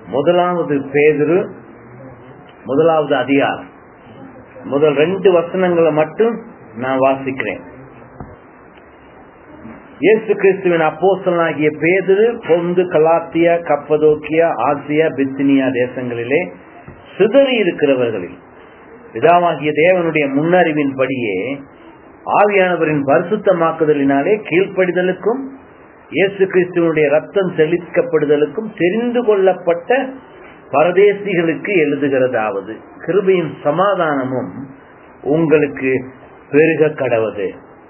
முதலாவது பேதுரு முதலாவது அதிகாரம் முதல் ரெண்டு வசனங்களை மட்டும் நான் வாசிக்கிறேன் இயேசு கிறிஸ்துவின் அப்போசலனாகிய பேதுரு பொந்து கலாத்தியா கப்பதோக்கியா ஆசியா பித்தினியா தேசங்களிலே சிதறி இருக்கிறவர்களில் பிதாவாகிய தேவனுடைய முன்னறிவின்படியே ஆவியானவரின் பரிசுத்தமாக்குதலினாலே கீழ்ப்படிதலுக்கும் இயேசு கிறிஸ்துவனுடைய ரத்தம் செலுத்தப்படுதலுக்கும் தெரிந்து கொள்ளப்பட்ட பரதேசிகளுக்கு எழுதுகிறதாவது கிருபையின் சமாதானமும் உங்களுக்கு பெருக கடவுது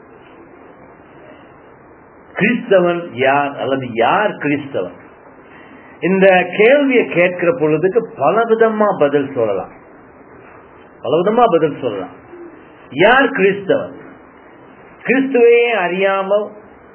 கிறிஸ்தவன் யார் அல்லது யார் கிறிஸ்தவன் இந்த கேள்வியை கேட்கிற பொழுதுக்கு பலவிதமா பதில் சொல்லலாம் பலவிதமா பதில் சொல்லலாம் யார் கிறிஸ்தவன் கிறிஸ்துவையே அறியாமல்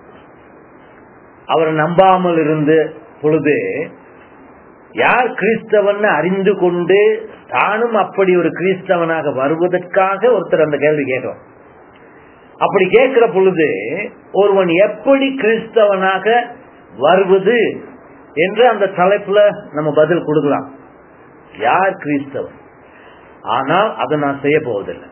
அவரை நம்பாமல் இருந்த பொழுது யார் கிறிஸ்தவன் அறிந்து கொண்டு தானும் அப்படி ஒரு கிறிஸ்தவனாக வருவதற்காக ஒருத்தர் அந்த கேள்வி கேட்கிறோம் அப்படி கேட்கிற பொழுது ஒருவன் எப்படி கிறிஸ்தவனாக வருவது என்று அந்த தலைப்புல நம்ம பதில் கொடுக்கலாம் யார் கிறிஸ்தவன் ஆனால் அதை நான் செய்ய போவதில்லை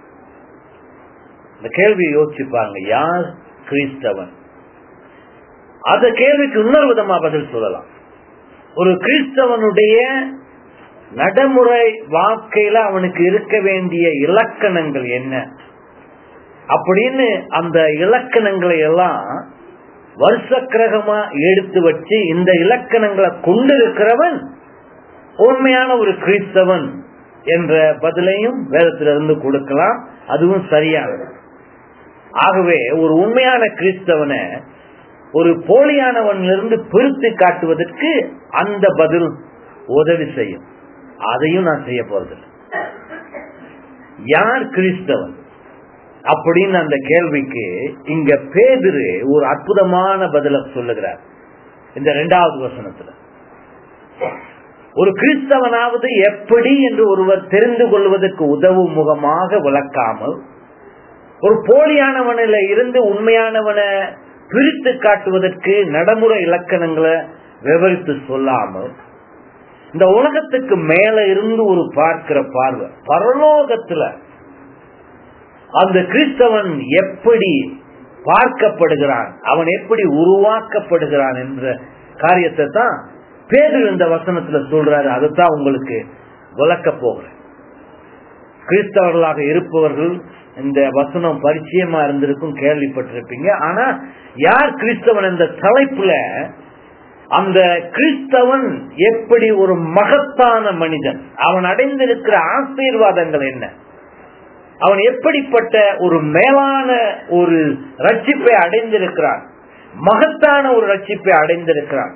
இந்த கேள்வியை யோசிச்சுப்பாங்க யார் கிறிஸ்தவன் அந்த கேள்விக்கு இன்னொரு விதமா பதில் சொல்லலாம் ஒரு கிறிஸ்தவனுடைய நடைமுறை வாழ்க்கையில அவனுக்கு இருக்க வேண்டிய இலக்கணங்கள் என்ன அப்படின்னு அந்த இலக்கணங்களை எல்லாம் வருஷக்கிரகமா எடுத்து வச்சு இந்த இலக்கணங்களை கொண்டிருக்கிறவன் உண்மையான ஒரு கிறிஸ்தவன் என்ற பதிலையும் வேதத்திலிருந்து கொடுக்கலாம் அதுவும் சரியானது ஆகவே ஒரு உண்மையான கிறிஸ்தவனை ஒரு போலியானவனிலிருந்து பிரித்து காட்டுவதற்கு அந்த பதில் உதவி செய்யும் அதையும் நான் செய்ய போறதில்லை யார் கிறிஸ்தவன் அப்படின்னு அந்த கேள்விக்கு இங்க பேதிரு ஒரு அற்புதமான பதில சொல்லுகிறார் இந்த இரண்டாவது வசனத்துல ஒரு கிறிஸ்தவனாவது எப்படி என்று ஒருவர் தெரிந்து கொள்வதற்கு உதவும் முகமாக விளக்காமல் ஒரு போலியானவனில இருந்து உண்மையானவனை பிரித்து காட்டுவதற்கு நடைமுறை இலக்கணங்களை விவரித்து சொல்லாமல் இந்த உலகத்துக்கு மேல இருந்து ஒரு பார்க்கிற பார்வை பரலோகத்துல அந்த கிறிஸ்தவன் எப்படி பார்க்கப்படுகிறான் அவன் எப்படி உருவாக்கப்படுகிறான் என்ற காரியத்தை தான் பேரு இந்த வசனத்துல சொல்றாரு அதுதான் உங்களுக்கு விளக்க போகிறேன் கிறிஸ்தவர்களாக இருப்பவர்கள் இந்த வசனம் பரிச்சயமா இருந்திருக்கும் கேள்விப்பட்டிருப்பீங்க ஆனா யார் கிறிஸ்தவன் என்ற தலைப்புல அந்த கிறிஸ்தவன் எப்படி ஒரு மகத்தான மனிதன் அவன் அடைந்திருக்கிற ஆசீர்வாதங்கள் என்ன அவன் எப்படிப்பட்ட ஒரு மேலான ஒரு ரட்சிப்பை அடைந்திருக்கிறான் மகத்தான ஒரு ரட்சிப்பை அடைந்திருக்கிறான்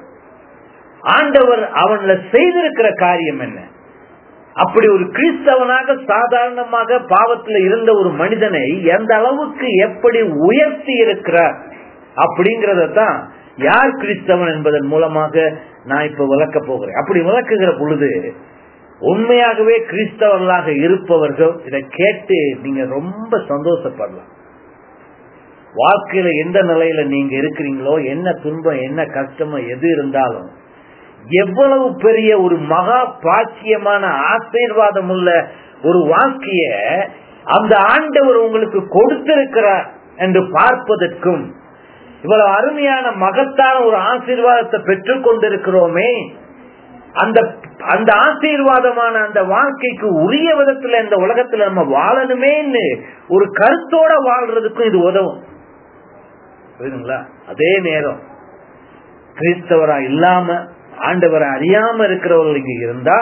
ஆண்டவர் அவன்ல செய்திருக்கிற காரியம் என்ன அப்படி ஒரு கிறிஸ்தவனாக சாதாரணமாக பாவத்தில் இருந்த ஒரு மனிதனை எந்த அளவுக்கு எப்படி உயர்த்தி இருக்கிறார் அப்படிங்கறத தான் யார் கிறிஸ்தவன் என்பதன் மூலமாக நான் இப்ப விளக்க போகிறேன் அப்படி விளக்குகிற பொழுது உண்மையாகவே கிறிஸ்தவர்களாக இருப்பவர்கள் இதை கேட்டு நீங்க ரொம்ப சந்தோஷப்படலாம் வாழ்க்கையில எந்த நிலையில நீங்க இருக்கிறீங்களோ என்ன துன்பம் என்ன கஷ்டமோ எது இருந்தாலும் எவ்வளவு பெரிய ஒரு மகா பாக்கியமான ஆசீர்வாதம் உள்ள ஒரு வாழ்க்கைய அந்த ஆண்டவர் உங்களுக்கு கொடுத்திருக்கிறார் என்று பார்ப்பதற்கும் இவ்வளவு அருமையான மகத்தான ஒரு ஆசீர்வாதத்தை பெற்றுக் கொண்டிருக்கிறோமே அந்த அந்த ஆசீர்வாதமான அந்த வாழ்க்கைக்கு உரிய விதத்துல இந்த உலகத்துல நம்ம வாழணுமேன்னு ஒரு கருத்தோட வாழ்றதுக்கும் இது உதவும் புரியுதுங்களா அதே நேரம் கிறிஸ்தவரா இல்லாம ஆண்டவரை அறியாம இருக்கிறவர்கள் இங்க இருந்தா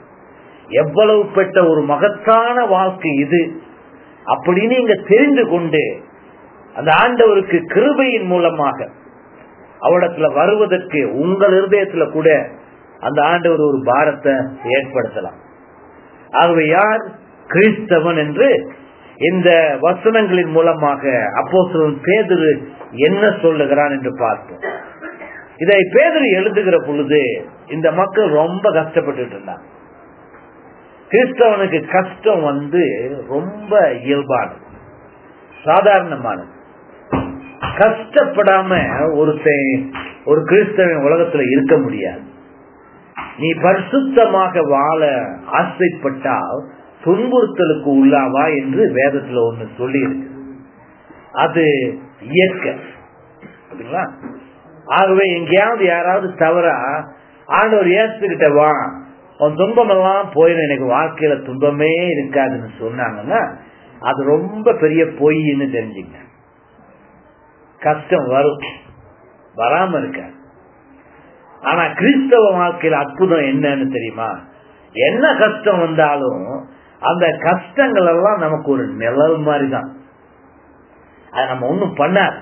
எவ்வளவு பெற்ற ஒரு மகத்தான வாழ்க்கை இது அப்படின்னு இங்க தெரிந்து கொண்டு அந்த ஆண்டவருக்கு கிருபையின் மூலமாக அவடத்துல வருவதற்கு உங்கள் இருதயத்துல கூட அந்த ஆண்டவர் ஒரு பாரத்தை ஏற்படுத்தலாம் ஆகவே யார் கிறிஸ்தவன் என்று இந்த வசனங்களின் மூலமாக அப்போ பேதுரு என்ன சொல்லுகிறான் என்று பார்ப்போம் இதை பேதர் எழுதுகிற பொழுது இந்த மக்கள் ரொம்ப கஷ்டப்பட்டு இருந்தாங்க கிறிஸ்தவனுக்கு கஷ்டம் வந்து ரொம்ப இயல்பானது சாதாரணமானது கஷ்டப்படாம ஒருத்தன் ஒரு கிறிஸ்தவன் உலகத்துல இருக்க முடியாது நீ பரிசுத்தமாக வாழ ஆசைப்பட்டால் துன்புறுத்தலுக்கு உள்ளாவா என்று வேதத்துல ஒண்ணு சொல்லி இருக்கு அது இயற்கை அப்படிங்களா ஆகவே எங்கேயாவது யாராவது தவறா ஆண்டவர் ஏசுகிட்ட வா உன் துன்பம் எல்லாம் போயிடும் எனக்கு வாழ்க்கையில துன்பமே இருக்காதுன்னு சொன்னாங்கன்னா அது ரொம்ப பெரிய பொய்ன்னு தெரிஞ்சுங்க கஷ்டம் வரும் வராம இருக்க ஆனா கிறிஸ்தவ வாழ்க்கையில அற்புதம் என்னன்னு தெரியுமா என்ன கஷ்டம் வந்தாலும் அந்த கஷ்டங்கள் எல்லாம் நமக்கு ஒரு நிழல் மாதிரி தான் அது நம்ம ஒண்ணும் பண்ணாது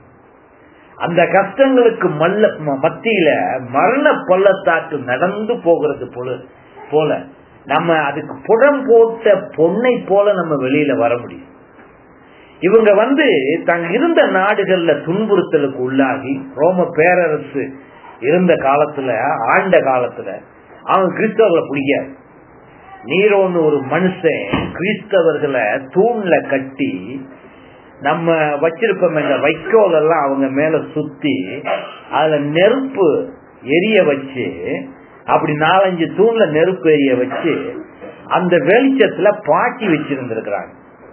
அந்த கஷ்டங்களுக்கு மல்ல மத்தியில மரண பள்ளத்தாக்கு நடந்து போகிறது போல போல நம்ம அதுக்கு புடம் போட்ட பொண்ணை போல நம்ம வெளியில வர முடியும் இவங்க வந்து தாங்க இருந்த நாடுகள்ல துன்புறுத்தலுக்கு உள்ளாகி ரோம பேரரசு இருந்த காலத்துல ஆண்ட காலத்துல அவங்க கிறிஸ்தவர்களை பிடிக்காது நீரோன்னு ஒரு மனுஷன் கிறிஸ்தவர்களை தூண்ல கட்டி நம்ம வச்சிருப்போம் இந்த வைக்கோல் எல்லாம் அவங்க மேல சுத்தி அதுல நெருப்பு எரிய வச்சு அப்படி நாலஞ்சு தூண்ல நெருப்பு எரிய வச்சு அந்த வெளிச்சத்துல பாட்டி வச்சிருந்திருக்கிறாங்க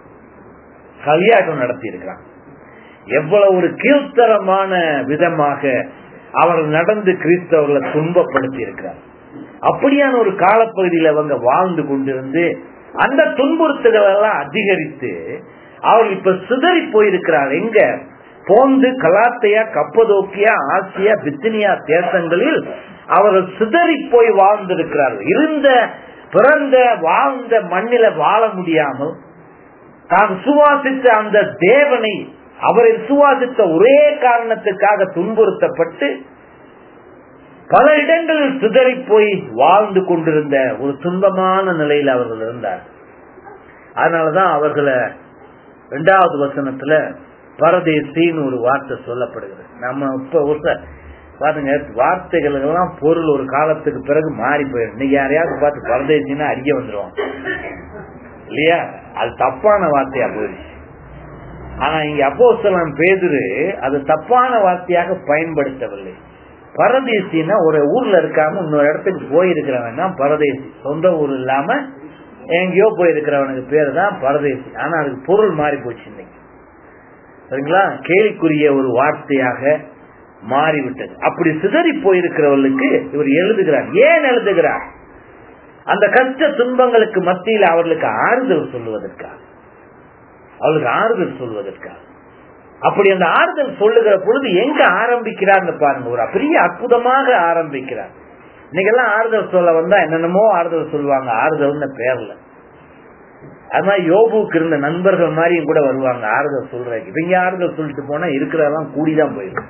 கல்யாணம் நடத்தி இருக்கிறாங்க எவ்வளவு ஒரு கீழ்த்தரமான விதமாக அவர் நடந்து கிறிஸ்தவர்களை துன்பப்படுத்தி இருக்கிறார் அப்படியான ஒரு காலப்பகுதியில் அவங்க வாழ்ந்து கொண்டிருந்து அந்த துன்புறுத்துகள் எல்லாம் அதிகரித்து அவர் இப்ப சிதறி போயிருக்கிறார் எங்க போந்து கலாத்தையா கப்பதோக்கியா ஆசியா பித்தினியா தேசங்களில் அவர்கள் சிதறி போய் வாழ்ந்திருக்கிறார்கள் இருந்த பிறந்த வாழ்ந்த மண்ணில வாழ முடியாமல் தான் சுவாசித்த அந்த தேவனை அவரை சுவாசித்த ஒரே காரணத்துக்காக துன்புறுத்தப்பட்டு பல இடங்களில் சிதறி போய் வாழ்ந்து கொண்டிருந்த ஒரு துன்பமான நிலையில் அவர்கள் இருந்தார் அதனாலதான் அவர்களை இரண்டாவது வசனத்துல பரதேசின்னு ஒரு வார்த்தை சொல்லப்படுகிறது நம்ம இப்ப ஒரு பாருங்க வார்த்தைகள் எல்லாம் பொருள் ஒரு காலத்துக்கு பிறகு மாறி போயிடும் நீங்க யாரையாவது பார்த்து பரதேசின்னா அறிய வந்துருவோம் இல்லையா அது தப்பான வார்த்தையா போயிடுச்சு ஆனா இங்க அப்போ சொல்லலாம் பேதுரு அது தப்பான வார்த்தையாக பயன்படுத்தவில்லை பரதேசின்னா ஒரு ஊர்ல இருக்காம இன்னொரு இடத்துக்கு போயிருக்கிறவன் தான் பரதேசி சொந்த ஊர் இல்லாம எங்கேயோ போயிருக்கிறவனுக்கு பேரு தான் பரதேசி ஆனா அதுக்கு பொருள் மாறி போச்சு இன்னைக்கு சரிங்களா கேலிக்குரிய ஒரு வார்த்தையாக மாறிவிட்டது அப்படி சிதறி போயிருக்கிறவர்களுக்கு இவர் எழுதுகிறார் ஏன் எழுதுகிறார் அந்த கஷ்ட துன்பங்களுக்கு மத்தியில் அவர்களுக்கு ஆறுதல் சொல்லுவதற்காக அவளுக்கு ஆறுதல் சொல்வதற்காக அப்படி அந்த ஆறுதல் சொல்லுகிற பொழுது எங்க ஆரம்பிக்கிறார்னு பாருங்க ஒரு பெரிய அற்புதமாக ஆரம்பிக்கிறார் இன்னைக்கெல்லாம் ஆறுதல் சொல்ல வந்தா என்னென்னமோ ஆறுதல் சொல்லுவாங்க ஆறுதல்னு பேர்ல அது மாதிரி யோபுக்கு இருந்த நண்பர்கள் மாதிரியும் கூட வருவாங்க ஆறுதல் சொல்றதுக்கு இவங்க ஆறுதல் சொல்லிட்டு போனா இருக்கிறதெல்லாம் கூடிதான் போயிடும்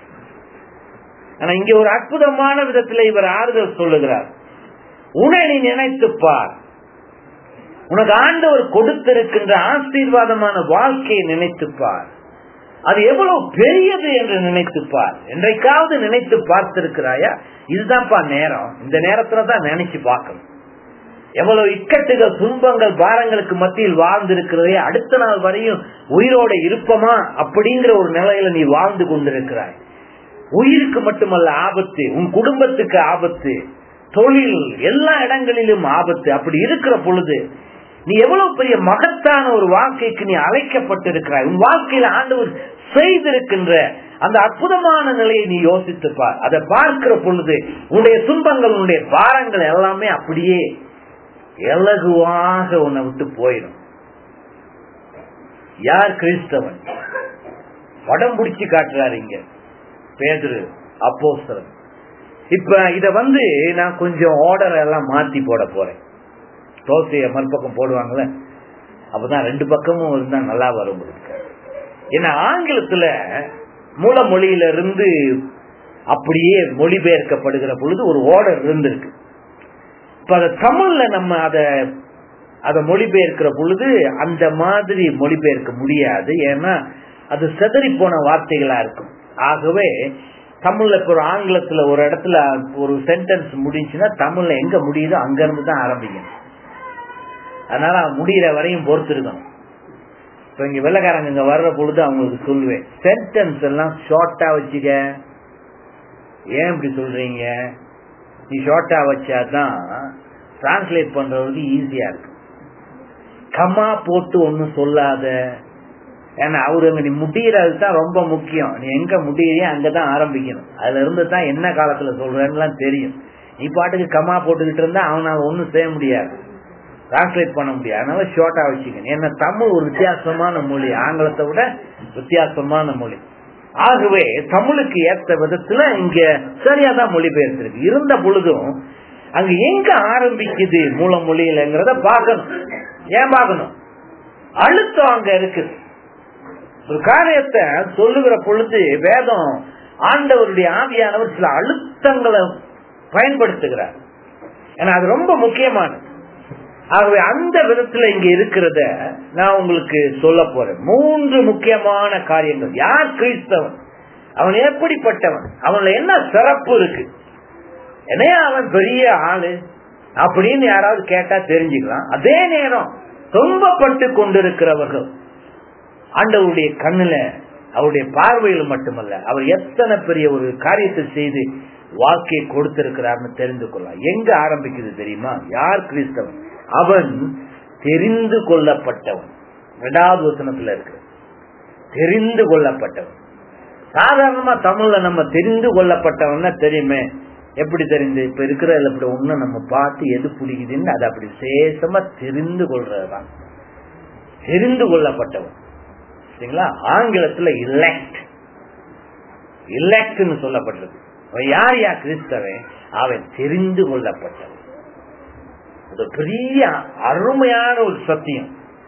ஆனா இங்க ஒரு அற்புதமான விதத்துல இவர் ஆறுதல் சொல்லுகிறார் உன்னை நீ நினைத்துப்பார் உனக்கு ஆண்டவர் கொடுத்திருக்கின்ற ஆசீர்வாதமான வாழ்க்கையை நினைத்துப்பார் அது எவ்வளவு பெரியது என்று நினைத்துப்பார் என்றைக்காவது நினைத்து பார்த்திருக்கிறாயா இதுதான்ப்பா நேரம் இந்த நேரத்துல தான் நினைச்சு பார்க்கணும் எவ்வளவு இக்கட்டுகள் துன்பங்கள் பாரங்களுக்கு மத்தியில் வாழ்ந்திருக்கிறதே அடுத்த நாள் வரையும் உயிரோட இருப்பமா அப்படிங்கிற ஒரு நிலையில நீ வாழ்ந்து கொண்டிருக்கிறாய் உயிருக்கு மட்டுமல்ல ஆபத்து உன் குடும்பத்துக்கு ஆபத்து தொழில் எல்லா இடங்களிலும் ஆபத்து அப்படி இருக்கிற பொழுது நீ எவ்வளவு பெரிய மகத்தான ஒரு வாழ்க்கைக்கு நீ அழைக்கப்பட்டிருக்கிறாய் உன் வாழ்க்கையில ஆண்டவர் செய்திருக்கின்ற அந்த அற்புதமான நிலையை நீ யோசித்துப்பார் அதை பார்க்கிற பொழுது உன்னுடைய துன்பங்கள் உன்னுடைய பாரங்கள் எல்லாமே அப்படியே இலகுவாக உன்னை விட்டு போயிடும் யார் கிறிஸ்தவன் படம் பிடிச்சு காட்டுறாரு இங்க பேதுரு அப்போஸ்தலன் இப்ப இத வந்து நான் கொஞ்சம் ஆர்டர் எல்லாம் மாத்தி போட போறேன் தோசைய மறுபக்கம் போடுவாங்கல்ல அப்பதான் ரெண்டு பக்கமும் இருந்தா நல்லா வரும் ஏன்னா ஆங்கிலத்துல மூல மொழியில இருந்து அப்படியே மொழிபெயர்க்கப்படுகிற பொழுது ஒரு ஆர்டர் இருந்திருக்கு இப்ப அத தமிழ்ல நம்ம அத அத மொழிபெயர்க்கிற பொழுது அந்த மாதிரி மொழிபெயர்க்க முடியாது ஏன்னா அது செதறி போன வார்த்தைகளா இருக்கும் ஆகவே தமிழ்ல இப்ப ஒரு ஆங்கிலத்துல ஒரு இடத்துல ஒரு சென்டென்ஸ் முடிஞ்சுன்னா தமிழ்ல எங்க முடியுதோ அங்க இருந்து தான் ஆரம்பிக்கணும் அதனால முடிகிற வரையும் பொறுத்திருக்கணும் இப்ப இங்க வெள்ளக்காரங்க இங்க வர்ற பொழுது அவங்களுக்கு சொல்லுவேன் சென்டென்ஸ் எல்லாம் ஷார்ட்டா வச்சுக்க ஏன் இப்படி சொல்றீங்க நீ ஷார்ட்டா வச்சாதான் டிரான்ஸ்லேட் பண்றவருக்கு ஈஸியா இருக்கு கமா போட்டு ஒன்னும் சொல்லாத ஏன்னா அவரு அங்க நீ முடியறது தான் ரொம்ப முக்கியம் நீ எங்க முடியறியோ அங்கதான் ஆரம்பிக்கணும் அதுல இருந்து தான் என்ன காலத்துல சொல்றேன்னு தெரியும் நீ பாட்டுக்கு கமா போட்டுக்கிட்டு இருந்தா அவனால ஒன்னும் செய்ய முடியாது டிரான்ஸ்லேட் பண்ண முடியாது அதனால ஷார்ட்டா வச்சுக்கணும் ஏன்னா தமிழ் ஒரு வித்தியாசமான மொழி ஆங்கிலத்தை விட வித்தியாசமான மொழி ஆகவே தமிழுக்கு ஏற்ற விதத்துல இங்க சரியா தான் மொழிபெயர்த்திருக்கு இருந்த பொழுதும் அங்க எங்க ஆரம்பிக்குது மூல மொழியிலங்கிறத பார்க்கணும் ஏன் பார்க்கணும் அழுத்தம் அங்க இருக்குது ஒரு காரியத்தை சொல்லுகிற பொழுது வேதம் ஆண்டவருடைய ஆவியானவர் சில அழுத்தங்களை பயன்படுத்துகிறார் ஏன்னா அது ரொம்ப முக்கியமானது ஆகவே அந்த விதத்துல இங்க இருக்கிறத நான் உங்களுக்கு சொல்ல போறேன் மூன்று முக்கியமான காரியங்கள் யார் கிறிஸ்தவன் அவன் எப்படிப்பட்டவன் அவன்ல என்ன சிறப்பு இருக்கு என்னையா அவன் பெரிய ஆளு அப்படின்னு யாராவது கேட்டா தெரிஞ்சுக்கலாம் அதே நேரம் துன்பப்பட்டு கொண்டிருக்கிறவர்கள் ஆண்டவருடைய கண்ணுல அவருடைய பார்வையில் மட்டுமல்ல அவர் எத்தனை பெரிய ஒரு காரியத்தை செய்து வாழ்க்கையை கொடுத்திருக்கிறார்னு தெரிந்து கொள்ளலாம் எங்க ஆரம்பிக்குது தெரியுமா யார் கிறிஸ்தவன் அவன் தெரிந்து கொள்ளப்பட்டவன் இரண்டாவது வசனத்துல இருக்கு தெரிந்து கொள்ளப்பட்டவன் சாதாரணமா தமிழ்ல நம்ம தெரிந்து கொள்ளப்பட்டவன்னா தெரியுமே எப்படி தெரிந்து இப்ப இருக்கிறதுல இப்படி ஒண்ணு நம்ம பார்த்து எது பிடிக்குதுன்னு அதை அப்படி விசேஷமா தெரிந்து கொள்றதுதான் தெரிந்து கொள்ளப்பட்டவன் சரிங்களா ஆங்கிலத்துல இலெக்ட் இலெக்ட்னு சொல்லப்பட்டது யார் யா கிறிஸ்தவன் அவன் தெரிந்து கொள்ளப்பட்டவன் அது பெரிய அருமையான ஒரு சத்தியம்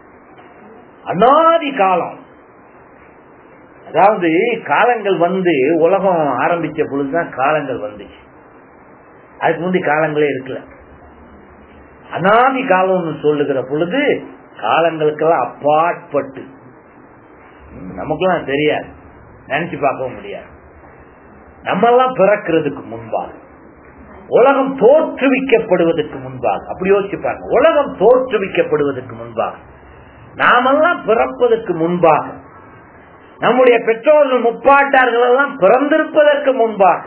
அனாதி காலம் அதாவது காலங்கள் வந்து உலகம் ஆரம்பிச்ச பொழுதுதான் காலங்கள் வந்துச்சு அதுக்கு முந்தி காலங்களே இருக்கல அனாதி காலம்னு சொல்லுகிற பொழுது காலங்களுக்கெல்லாம் அப்பாற்பட்டு நமக்கெல்லாம் தெரியாது நினைச்சு பார்க்கவும் முடியாது நம்ம எல்லாம் பிறக்கிறதுக்கு முன்பாக உலகம் தோற்றுவிக்கப்படுவதற்கு முன்பாக அப்படி யோசிச்சு பாருங்க உலகம் தோற்றுவிக்கப்படுவதற்கு முன்பாக நாமெல்லாம் பிறப்பதற்கு முன்பாக நம்முடைய பெற்றோர்கள் முப்பாட்டார்கள் எல்லாம் பிறந்திருப்பதற்கு முன்பாக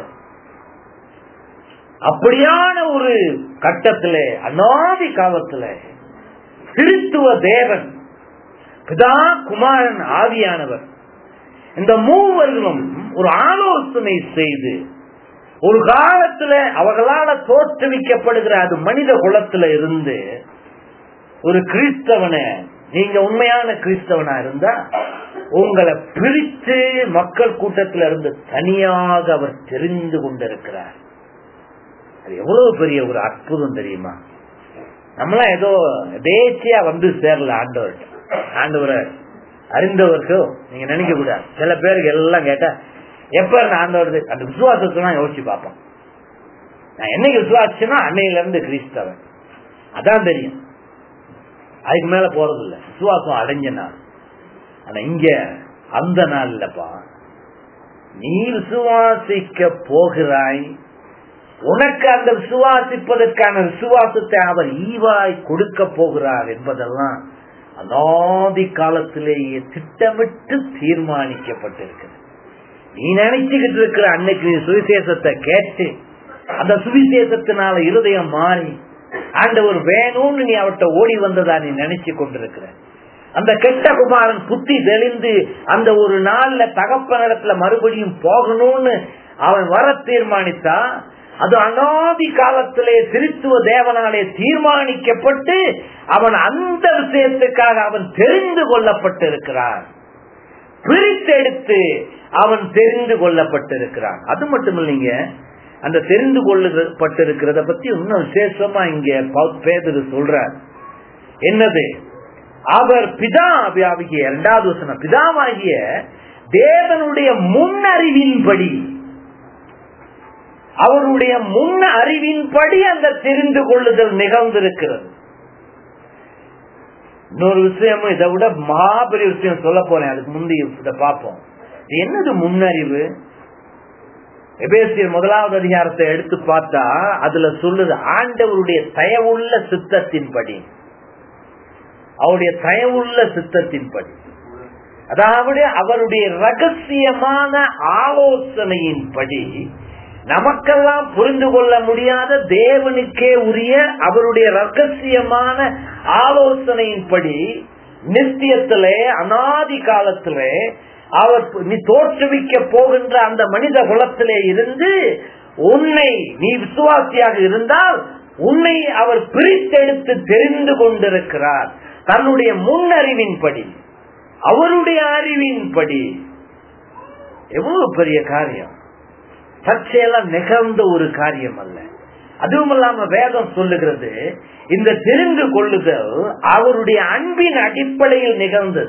அப்படியான ஒரு கட்டத்திலே அநாதி காலத்திலே கிறித்துவ தேவன் பிதா குமாரன் ஆவியானவர் இந்த மூவர்களும் ஒரு ஆலோசனை செய்து ஒரு காலத்துல அவர்களால தோற்றுவிக்கப்படுகிற அது மனித குலத்துல இருந்து ஒரு கிறிஸ்தவனை நீங்க உண்மையான கிறிஸ்தவனா இருந்தா உங்களை பிரித்து மக்கள் கூட்டத்தில இருந்து தனியாக அவர் தெரிந்து கொண்டிருக்கிறார் அது எவ்வளவு பெரிய ஒரு அற்புதம் தெரியுமா நம்மளாம் ஏதோ தேசியா வந்து சேரல ஆண்டவர் ஆண்டவரை அறிந்தவர்கள் நீங்க நினைக்க கூடாது சில பேருக்கு எல்லாம் கேட்டா எப்ப நான் ஆண்டவர் அந்த விசுவாசத்தை யோசிச்சு பார்ப்போம் நான் என்னைக்கு விசுவாசிச்சேன்னா அன்னையில இருந்து கிறிஸ்தவன் அதான் தெரியும் அதுக்கு மேல போறது இல்ல விசுவாசம் அடைஞ்ச நாள் ஆனா இங்க அந்த நாள் இல்லப்பா நீ விசுவாசிக்க போகிறாய் உனக்கு அந்த விசுவாசிப்பதற்கான விசுவாசத்தை அவர் ஈவாய் கொடுக்க போகிறார் என்பதெல்லாம் அநாதி காலத்திலேயே திட்டமிட்டு தீர்மானிக்கப்பட்டிருக்கிறது நீ நினைச்சுக்கிட்டு இருக்கிற அன்னைக்கு நீ சுவிசேஷத்தை கேட்டு அந்த சுவிசேஷத்தினால இருதயம் மாறி ஆண்டவர் வேணும்னு நீ அவர்கிட்ட ஓடி வந்ததா நீ நினைச்சு கொண்டிருக்கிற அந்த கெட்ட குமாரன் புத்தி தெளிந்து அந்த ஒரு நாள்ல தகப்பனிடத்துல மறுபடியும் போகணும்னு அவன் வர தீர்மானித்தா அது அநாதி காலத்திலே திருத்துவ தேவனாலே தீர்மானிக்கப்பட்டு அவன் அந்த விஷயத்துக்காக அவன் தெரிந்து கொள்ளப்பட்டிருக்கிறான் பிரித்தெடுத்து அவன் தெரிந்து கொள்ளப்பட்டிருக்கிறான் அது மட்டும் இல்லைங்க அந்த தெரிந்து கொள்ளப்பட்டிருக்கிறத பத்தி இன்னும் விசேஷமா இங்க பேதரு சொல்றார் என்னது அவர் பிதா ஆகிய இரண்டாவது வசனம் பிதாவாகிய தேவனுடைய முன்னறிவின்படி அவருடைய முன் அறிவின்படி அந்த தெரிந்து கொள்ளுதல் நிகழ்ந்திருக்கிறது இன்னொரு விஷயமும் இதை விட மாபெரிய விஷயம் சொல்ல போறேன் அதுக்கு முந்தைய இதை பார்ப்போம் என்னது முன்னறிவு எபேசியர் முதலாவது அதிகாரத்தை எடுத்து பார்த்தா அதுல சொல்லுது ஆண்டவருடைய தயவுள்ள சித்தத்தின்படி அவருடைய தயவுள்ள சித்தத்தின்படி அதாவது அவருடைய ரகசியமான ஆலோசனையின்படி நமக்கெல்லாம் புரிந்து கொள்ள முடியாத தேவனுக்கே உரிய அவருடைய ரகசியமான ஆலோசனையின்படி நித்தியத்திலே அனாதி காலத்திலே அவர் நீ தோற்றுவிக்க போகின்ற அந்த மனித குலத்திலே இருந்து உன்னை நீ விசுவாசியாக இருந்தால் உன்னை அவர் பிரித்தெடுத்து தெரிந்து கொண்டிருக்கிறார் தன்னுடைய முன்னறிவின்படி அவருடைய அறிவின்படி எவ்வளவு பெரிய காரியம் சர்ச்சையெல்லாம் நிகழ்ந்த ஒரு காரியம் அல்ல அதுவும் இல்லாம வேதம் சொல்லுகிறது இந்த தெரிந்து கொள்ளுதல் அவருடைய அன்பின் அடிப்படையில் நிகழ்ந்தது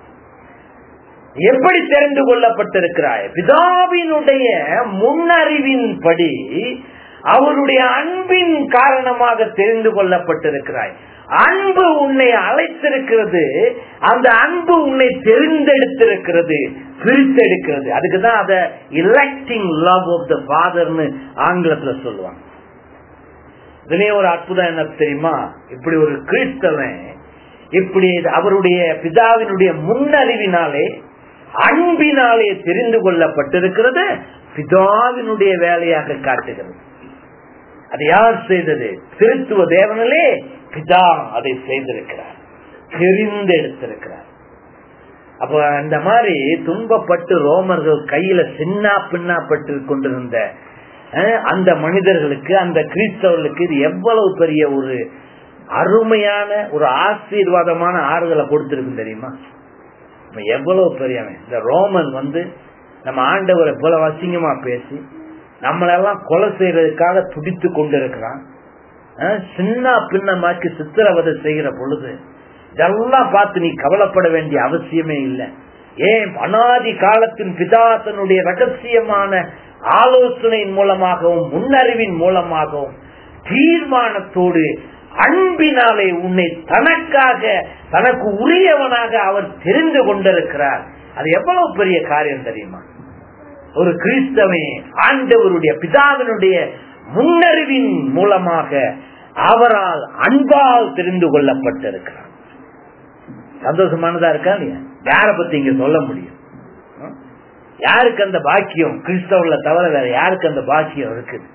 எப்படி தெரிந்து கொள்ளப்பட்டிருக்கிறாய் பிதாவினுடைய முன்னறிவின்படி அவருடைய அன்பின் காரணமாக தெரிந்து கொள்ளப்பட்டிருக்கிறாய் அன்பு உன்னை அழைத்திருக்கிறது அந்த அன்பு உன்னை தெரிந்தெடுத்திருக்கிறது பிரித்தெடுக்கிறது அதுக்குதான் அத எலக்டிங் லவ் ஆஃப் த ஃபாதர்னு ஆங்கிலத்துல சொல்லுவாங்க இதுலயே ஒரு அற்புதம் என்ன தெரியுமா இப்படி ஒரு கிறிஸ்தவன் இப்படி அவருடைய பிதாவினுடைய முன்னறிவினாலே அன்பினாலே தெரிந்து கொள்ளப்பட்டிருக்கிறது பிதாவினுடைய வேலையாக காட்டுகிறது அது யார் செய்தது திருத்துவ தேவனிலே பிதா அதை செய்திருக்கிறார் தெரிந்தெடுத்திருக்கிறார் அப்ப அந்த மாதிரி துன்பப்பட்டு ரோமர்கள் கையில சின்ன பின்னாப்பட்டு கொண்டிருந்த அந்த மனிதர்களுக்கு அந்த கிறிஸ்தவர்களுக்கு இது எவ்வளவு பெரிய ஒரு அருமையான ஒரு ஆசீர்வாதமான ஆறுதலை கொடுத்திருக்கு தெரியுமா எவ்வளவு பெரியவன் இந்த ரோமன் வந்து நம்ம ஆண்டவரை போல அசிங்கமா பேசி நம்மளெல்லாம் கொலை செய்யறதுக்காக துடித்து கொண்டிருக்கிறான் சின்ன பின்னமாக்கி சித்திரவதை செய்கிற பொழுது இதெல்லாம் பார்த்து நீ கவலைப்பட வேண்டிய அவசியமே இல்லை ஏன் அனாதி காலத்தின் பிதாத்தனுடைய ரகசியமான ஆலோசனையின் மூலமாகவும் முன்னறிவின் மூலமாகவும் தீர்மானத்தோடு அன்பினாலே உன்னை தனக்காக தனக்கு உரியவனாக அவர் தெரிந்து கொண்டிருக்கிறார் அது எவ்வளவு பெரிய காரியம் தெரியுமா ஒரு கிறிஸ்தவன் ஆண்டவருடைய பிதாவினுடைய முன்னறிவின் மூலமாக அவரால் அன்பால் தெரிந்து கொள்ளப்பட்டிருக்கிறார் சந்தோஷமானதா இருக்கா இல்லையா யார பத்தி இங்க சொல்ல முடியும் யாருக்கு அந்த பாக்கியம் கிறிஸ்தவர்ல தவிர வேற யாருக்கு அந்த பாக்கியம் இருக்குது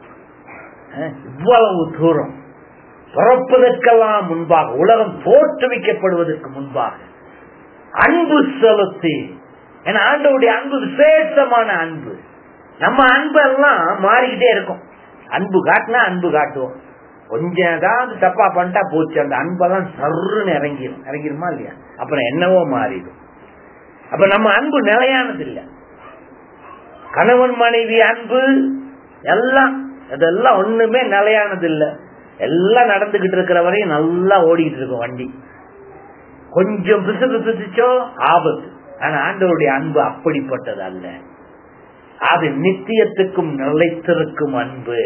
இவ்வளவு தூரம் பிறப்பதற்கெல்லாம் முன்பாக உலகம் தோற்றுவிக்கப்படுவதற்கு முன்பாக அன்பு செலுத்தி ஏன்னா ஆண்டவுடைய அன்பு விசேஷமான அன்பு நம்ம அன்பு எல்லாம் மாறிக்கிட்டே இருக்கும் அன்பு காட்டினா அன்பு காட்டுவோம் கொஞ்சம் ஏதாவது தப்பா பண்ணிட்டா போச்சு அந்த அன்பெல்லாம் சருன்னு இறங்கிடும் இறங்கிருமா இல்லையா அப்புறம் என்னவோ மாறிடும் அப்ப நம்ம அன்பு நிலையானது இல்ல கணவன் மனைவி அன்பு எல்லாம் இதெல்லாம் ஒண்ணுமே நிலையானது இல்ல எல்லாம் நடந்துகிட்டு இருக்கிற வரையும் நல்லா ஓடிக்கிட்டு இருக்கும் வண்டி கொஞ்சம் பிசு பிசுச்சோ ஆபத்து ஆனா ஆண்டவருடைய அன்பு அப்படிப்பட்டது அல்ல அது நித்தியத்துக்கும் நிலைத்திருக்கும் அன்பு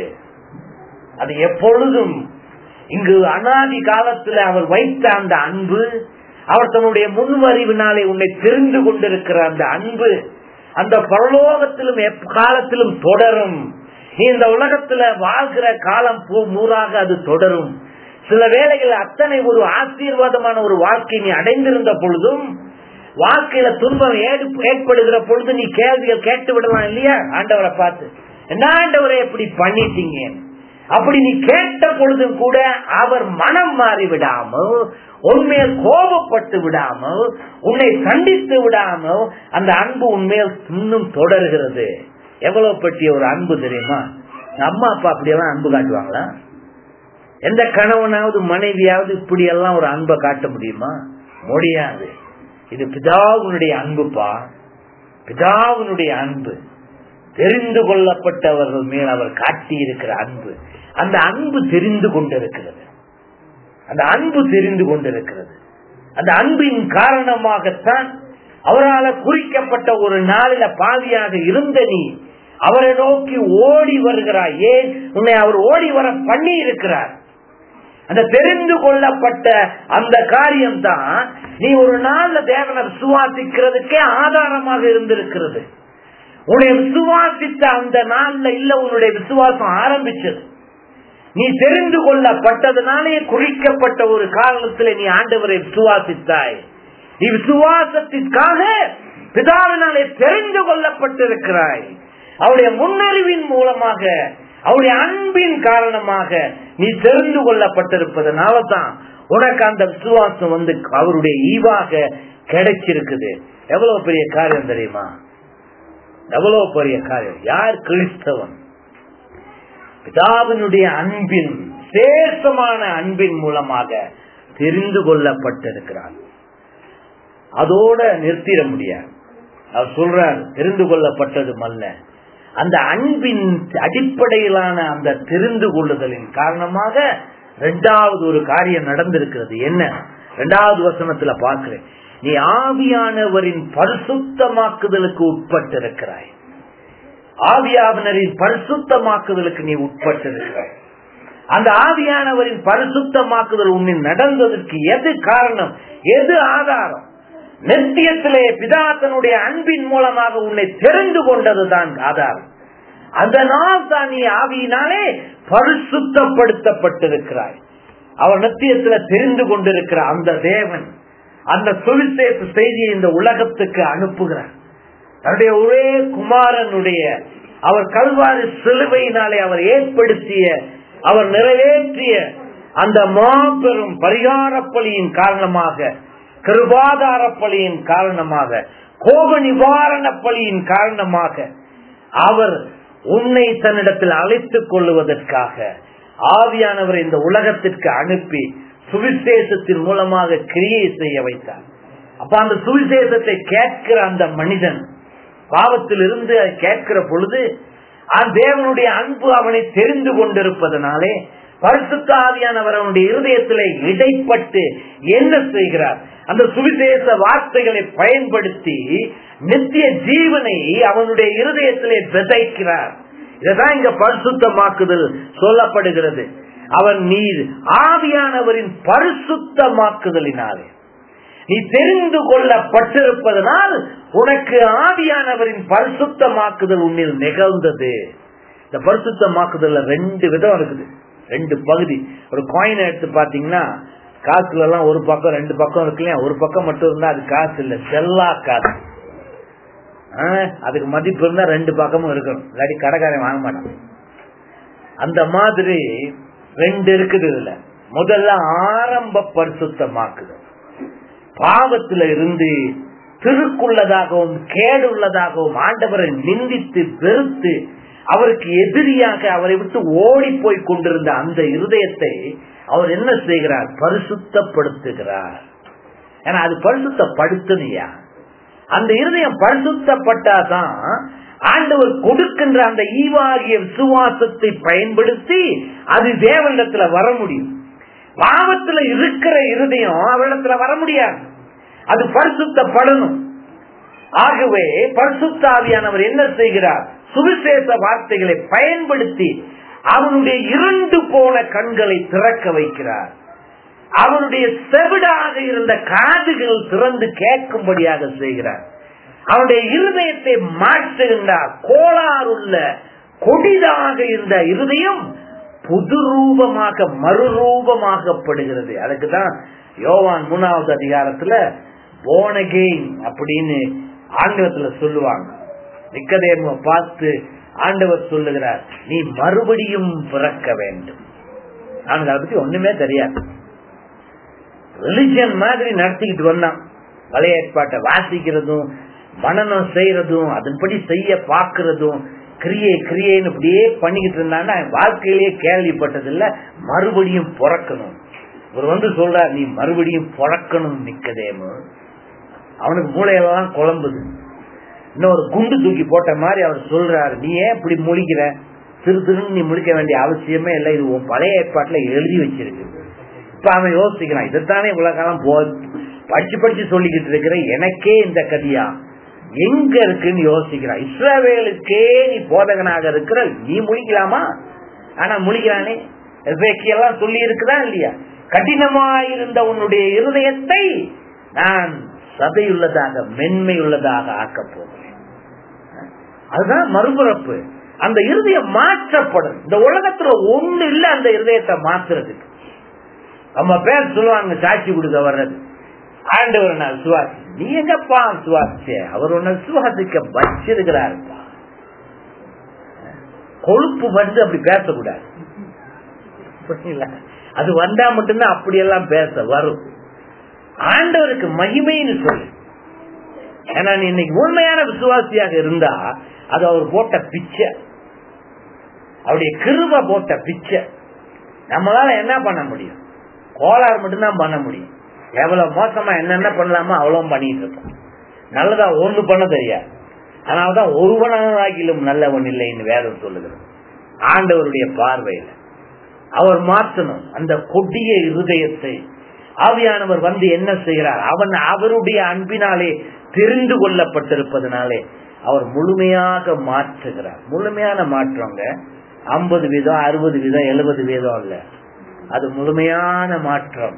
அது எப்பொழுதும் இங்கு அனாதி காலத்தில் அவர் வைத்த அந்த அன்பு அவர் தன்னுடைய முன்வறிவினாலே உன்னை தெரிந்து கொண்டிருக்கிற அந்த அன்பு அந்த பரலோகத்திலும் எக்காலத்திலும் தொடரும் நீ இந்த உலகத்துல வாழ்கிற காலம் நூறாக அது தொடரும் சில வேளைகள் அத்தனை ஒரு ஆசீர்வாதமான ஒரு வாழ்க்கை நீ அடைந்திருந்த பொழுதும் வாழ்க்கையில துன்பம் ஏற்படுகிற பொழுது நீ கேள்விகள் கேட்டு விடலாம் இல்லையா ஆண்டவரை பார்த்து என்ன ஆண்டவரை எப்படி பண்ணிட்டீங்க அப்படி நீ கேட்ட பொழுதும் கூட அவர் மனம் மாறி விடாமல் உண்மையில் கோபப்பட்டு விடாமல் உன்னை கண்டித்து விடாமல் அந்த அன்பு உண்மையில் இன்னும் தொடர்கிறது எவ்வளவு பற்றிய ஒரு அன்பு தெரியுமா அம்மா அப்பா அப்படியெல்லாம் அன்பு காட்டுவாங்களா எந்த கணவனாவது மனைவியாவது இப்படி எல்லாம் ஒரு அன்பை காட்ட முடியுமா முடியாது இது பிதாவுனுடைய அன்புப்பா பிதாவினுடைய அன்பு தெரிந்து கொள்ளப்பட்டவர்கள் மேல் அவர் காட்டி இருக்கிற அன்பு அந்த அன்பு தெரிந்து கொண்டிருக்கிறது அந்த அன்பு தெரிந்து கொண்டிருக்கிறது அந்த அன்பின் காரணமாகத்தான் அவரால் குறிக்கப்பட்ட ஒரு நாளில பாவியாக இருந்த நீ அவரை நோக்கி ஓடி வருகிறாய் ஏன் உன்னை அவர் ஓடி வர பண்ணி இருக்கிறார் அந்த தெரிந்து கொள்ளப்பட்ட அந்த காரியம் தான் நீ ஒரு நாள்ல தேவனை விசுவாசிக்கிறதுக்கே ஆதாரமாக இருந்திருக்கிறது உன்னை விசுவாசித்த அந்த நாள்ல இல்ல உன்னுடைய விசுவாசம் ஆரம்பிச்சது நீ தெரிந்து கொள்ளப்பட்டதுனாலே குறிக்கப்பட்ட ஒரு காரணத்துல நீ ஆண்டவரை விசுவாசித்தாய் நீ விசுவாசத்திற்காக பிதாவினாலே தெரிந்து கொள்ளப்பட்டிருக்கிறாய் அவருடைய முன்னறிவின் மூலமாக அவருடைய அன்பின் காரணமாக நீ தெரிந்து கொள்ளப்பட்டிருப்பதனால தான் உனக்கு அந்த விசுவாசம் வந்து அவருடைய ஈவாக கிடைச்சிருக்குது எவ்வளவு பெரிய காரியம் தெரியுமா எவ்வளவு பெரிய காரியம் யார் கிறிஸ்தவன் பிதாவினுடைய அன்பின் சேஷமான அன்பின் மூலமாக தெரிந்து கொள்ளப்பட்டிருக்கிறார் அதோட நிறுத்திட முடியாது அவர் சொல்றார் தெரிந்து கொள்ளப்பட்டதும் அல்ல அந்த அன்பின் அடிப்படையிலான அந்த தெரிந்து கொள்ளுதலின் காரணமாக இரண்டாவது ஒரு காரியம் நடந்திருக்கிறது என்ன இரண்டாவது வசனத்துல பார்க்கிறேன் நீ ஆவியானவரின் பரிசுத்தமாக்குதலுக்கு உட்பட்டிருக்கிறாய் ஆவியாவினரின் பரிசுத்தமாக்குதலுக்கு நீ உட்பட்டிருக்கிறாய் அந்த ஆவியானவரின் பரிசுத்தமாக்குதல் உன்னில் நடந்ததற்கு எது காரணம் எது ஆதாரம் நித்தியத்திலே பிதாத்தனுடைய அன்பின் மூலமாக உன்னை தெரிந்து கொண்டதுதான் ஆதாரம் அதனால் தான் நீ ஆவியினாலே பரிசுத்தப்படுத்தப்பட்டிருக்கிறாய் அவர் நித்தியத்துல தெரிந்து கொண்டிருக்கிற அந்த தேவன் அந்த சுவிசேஷ செய்தியை இந்த உலகத்துக்கு அனுப்புகிறார் தன்னுடைய ஒரே குமாரனுடைய அவர் கல்வாரி சிலுவையினாலே அவர் ஏற்படுத்திய அவர் நிறைவேற்றிய அந்த மாபெரும் பரிகார பலியின் காரணமாக கிருபாதார பலியின் காரணமாக கோப நிவாரண பலியின் காரணமாக அவர் உன்னை தன்னிடத்தில் அழைத்துக் கொள்ளுவதற்காக ஆவியானவர் இந்த உலகத்திற்கு அனுப்பி சுவிசேஷத்தின் மூலமாக கிரியை செய்ய வைத்தார் அப்ப அந்த சுவிசேஷத்தை கேட்கிற அந்த மனிதன் பாவத்தில் இருந்து கேட்கிற பொழுது தேவனுடைய அன்பு அவனை தெரிந்து கொண்டிருப்பதனாலே பரிசுத்த ஆவியானவர் அவனுடைய இருதயத்திலே இடைப்பட்டு என்ன செய்கிறார் அந்த சுவிசேஷ வார்த்தைகளை பயன்படுத்தி நித்திய ஜீவனை அவனுடைய இருதயத்திலே விதைக்கிறார் இதுதான் இங்க பரிசுத்தமாக்குதல் சொல்லப்படுகிறது அவன் நீர் ஆவியானவரின் பரிசுத்தமாக்குதலினாலே நீ தெரிந்து கொள்ளப்பட்டிருப்பதனால் உனக்கு ஆவியானவரின் பரிசுத்தமாக்குதல் உன்னில் நிகழ்ந்தது இந்த பரிசுத்தமாக்குதல்ல ரெண்டு விதம் இருக்குது ரெண்டு பகுதி ஒரு காயின் எடுத்து பாத்தீங்கன்னா காசுல எல்லாம் ஒரு பக்கம் ரெண்டு பக்கம் இருக்கு இல்லையா ஒரு பக்கம் மட்டும் இருந்தா அது காசு இல்ல செல்லா காசு அதுக்கு மதிப்பு இருந்தா ரெண்டு பக்கமும் இருக்கணும் இல்லாட்டி கடைக்காரன் வாங்க மாட்டான் அந்த மாதிரி ரெண்டு இருக்குது இதுல முதல்ல ஆரம்ப பரிசுத்தமாக்குதல் பாவத்துல இருந்து திருக்குள்ளதாகவும் கேடுள்ளதாகவும் ஆண்டவரை நிந்தித்து வெறுத்து அவருக்கு எதிரியாக அவரை விட்டு ஓடி போய் கொண்டிருந்த அந்த இருதயத்தை அவர் என்ன செய்கிறார் பரிசுத்தப்படுத்துகிறார் ஏன்னா அது பரிசுத்தப்படுத்தணையா அந்த இருதயம் பரிசுத்தப்பட்டாதான் ஆண்டவர் கொடுக்கின்ற அந்த ஈவாகிய விசுவாசத்தை பயன்படுத்தி அது தேவனிடத்துல வர முடியும் பாவத்துல இருக்கிற இருதயம் அவரிடத்துல வர முடியாது அது பரிசுத்தப்படணும் ஆகவே பரிசுத்தாவியானவர் என்ன செய்கிறார் சுவிசேஷ வார்த்தைகளை பயன்படுத்தி அவனுடைய இருண்டு போன கண்களை திறக்க வைக்கிறார் அவனுடைய செவிடாக இருந்த காதுகள் திறந்து கேட்கும்படியாக செய்கிறார் அவனுடைய இருதயத்தை மாற்றுகின்றார் கோளாறுள்ள கொடிதாக இருந்த இருதயம் புது ரூபமாக மறுரூபமாகப்படுகிறது அதுக்குதான் யோவான் மூணாவது அதிகாரத்துல போனகெயின் அப்படின்னு ஆங்கிலத்துல சொல்லுவாங்க நிக்கதேம பார்த்து ஆண்டவர் சொல்லுகிறார் நீ மறுபடியும் பிறக்க வேண்டும் அவனுக்கு அதை பத்தி ஒண்ணுமே தெரியாது ரிலிஜன் மாதிரி நடத்திக்கிட்டு வந்தான் பழைய ஏற்பாட்டை வாசிக்கிறதும் மனநம் செய்யறதும் அதன்படி செய்ய பாக்குறதும் கிரியை கிரியைன்னு இப்படியே பண்ணிக்கிட்டு இருந்தான்னா வாழ்க்கையிலேயே கேள்விப்பட்டதில்ல மறுபடியும் பிறக்கணும் இவர் வந்து சொல்றார் நீ மறுபடியும் பிறக்கணும் நிக்கதேமு அவனுக்கு மூளையெல்லாம் குழம்புது இன்னொரு குண்டு தூக்கி போட்ட மாதிரி அவர் சொல்றாரு நீ ஏன் இப்படி முழிக்கிற திரு திருன்னு நீ முழிக்க வேண்டிய அவசியமே இல்லை இது உன் பழைய ஏற்பாட்டுல எழுதி வச்சிருக்கு இப்ப அவன் யோசிக்கிறான் இதைத்தானே இவ்வளவு காலம் போ படிச்சு படிச்சு சொல்லிக்கிட்டு இருக்கிற எனக்கே இந்த கதியா எங்க இருக்குன்னு யோசிக்கிறான் இஸ்ரவேலுக்கே நீ போதகனாக இருக்கிற நீ முழிக்கலாமா ஆனா முழிக்கிறானே எல்லாம் சொல்லி இருக்குதா இல்லையா கடினமாயிருந்த உன்னுடைய இருதயத்தை நான் சதையுள்ளதாக மென்மையுள்ளதாக ஆக்கப் போகிறேன் அதுதான் மறுபிறப்பு அந்த இருதயம் மாற்றப்படும் இந்த உலகத்துல ஒண்ணு இல்ல அந்த இருதயத்தை மாத்துறதுக்கு நம்ம பேர் சொல்லுவாங்க சாட்சி கொடுக்க வர்றது ஆண்டவர் நான் சுவாசி நீ எங்கப்பா சுவாசிச்ச அவர் உன்னை சுவாசிக்க வச்சிருக்கிறாருப்பா கொழுப்பு வந்து அப்படி பேசக்கூடாது புரியுங்களா? அது வந்தா மட்டும்தான் அப்படியெல்லாம் பேச வரும் ஆண்டவருக்கு மகிமைன்னு சொல்லு ஏன்னா நீ இன்னைக்கு உண்மையான விசுவாசியாக இருந்தா அது அவர் போட்ட பிச்சை அவருடைய கிருப போட்ட பிச்சை நம்மளால என்ன பண்ண முடியும் கோளாறு மட்டும்தான் பண்ண முடியும் எவ்வளவு மோசமா என்னென்ன பண்ணலாமோ அவ்வளவு பண்ணிட்டு இருக்கோம் நல்லதா ஒண்ணு பண்ண தெரியாது அதனாலதான் ஒருவனாகிலும் நல்லவன் இல்லைன்னு வேதம் சொல்லுகிறது ஆண்டவருடைய பார்வையில அவர் மாற்றணும் அந்த கொடிய இருதயத்தை ஆவியானவர் வந்து என்ன செய்கிறார் அவன் அவருடைய அன்பினாலே தெரிந்து கொள்ளப்பட்டிருப்பதனாலே அவர் முழுமையாக மாற்றுகிறார் முழுமையான மாற்றங்க ஐம்பது வீதம் அறுபது வீதம் எழுபது வீதம் இல்ல அது முழுமையான மாற்றம்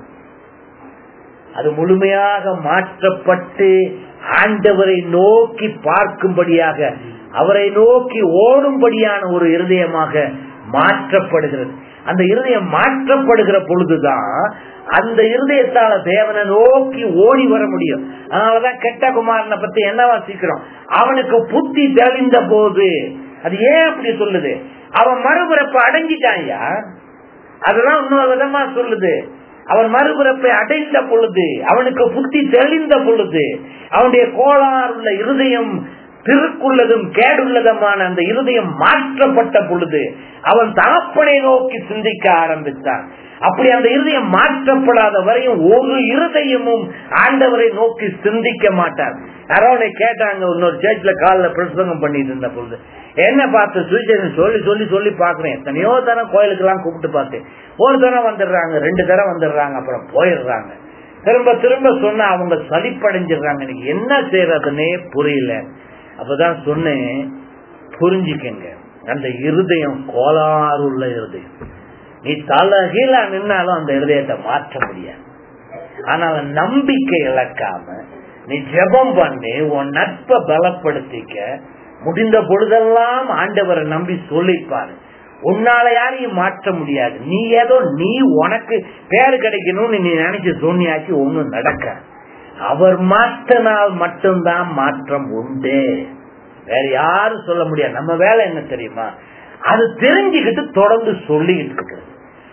அது முழுமையாக மாற்றப்பட்டு ஆண்டவரை நோக்கி பார்க்கும்படியாக அவரை நோக்கி ஓடும்படியான ஒரு இருதயமாக மாற்றப்படுகிறது அந்த இருதயம் மாற்றப்படுகிற பொழுதுதான் அந்த இருதயத்தால தேவனை நோக்கி ஓடி வர முடியும் அதனாலதான் கெட்ட குமாரனை பத்தி என்ன வாசிக்கிறோம் அவனுக்கு புத்தி தெளிந்த போது அது ஏன் அப்படி சொல்லுது அவன் மறுபிறப்பு அடங்கிட்டான்யா அதெல்லாம் இன்னொரு விதமா சொல்லுது அவன் மறுபிறப்பை அடைந்த பொழுது அவனுக்கு புத்தி தெளிந்த பொழுது அவனுடைய கோளாறுள்ள இருதயம் திருக்குள்ளதும் கேடுள்ளதுமான அந்த இருதயம் மாற்றப்பட்ட பொழுது அவன் தகப்பனை நோக்கி சிந்திக்க ஆரம்பித்தான் அப்படி அந்த இருதயம் மாற்றப்படாத வரையும் ஒரு இருதயமும் ஆண்டவரை நோக்கி சிந்திக்க மாட்டார் யாரோ உன்னை கேட்டாங்க இன்னொரு சேர்ச்ல காலில் பிரசங்கம் பண்ணிட்டு இருந்த பொழுது என்ன பார்த்து சுவிசேஷன் சொல்லி சொல்லி சொல்லி பாக்குறேன் எத்தனையோ தரம் கோயிலுக்கு எல்லாம் கூப்பிட்டு பார்த்தேன் ஒரு தரம் வந்துடுறாங்க ரெண்டு தரம் வந்துடுறாங்க அப்புறம் போயிடுறாங்க திரும்ப திரும்ப சொன்னா அவங்க சலிப்படைஞ்சிடுறாங்க எனக்கு என்ன செய்யறதுன்னே புரியல அப்பதான் சொன்னேன் புரிஞ்சுக்கங்க அந்த இருதயம் கோளாறுள்ள இருதயம் நீ தலகீழ நின்னாலும் அந்த இருதயத்தை மாற்ற முடியாது ஆனால் நம்பிக்கை இழக்காம நீ ஜெபம் பண்ணி உன் நட்பை பலப்படுத்திக்க முடிந்த பொழுதெல்லாம் ஆண்டவரை நம்பி சொல்லிப்பாரு உன்னால யாரையும் மாற்ற முடியாது நீ ஏதோ நீ உனக்கு பேரு கிடைக்கணும்னு நீ நினைச்சு சொன்னியாச்சு ஒண்ணும் நடக்க அவர் மாற்றினால் மட்டும்தான் மாற்றம் உண்டு வேற யாரும் சொல்ல முடியாது நம்ம வேலை என்ன தெரியுமா அது தெரிஞ்சுக்கிட்டு தொடர்ந்து சொல்லிக்கிட்டு இருக்கிறது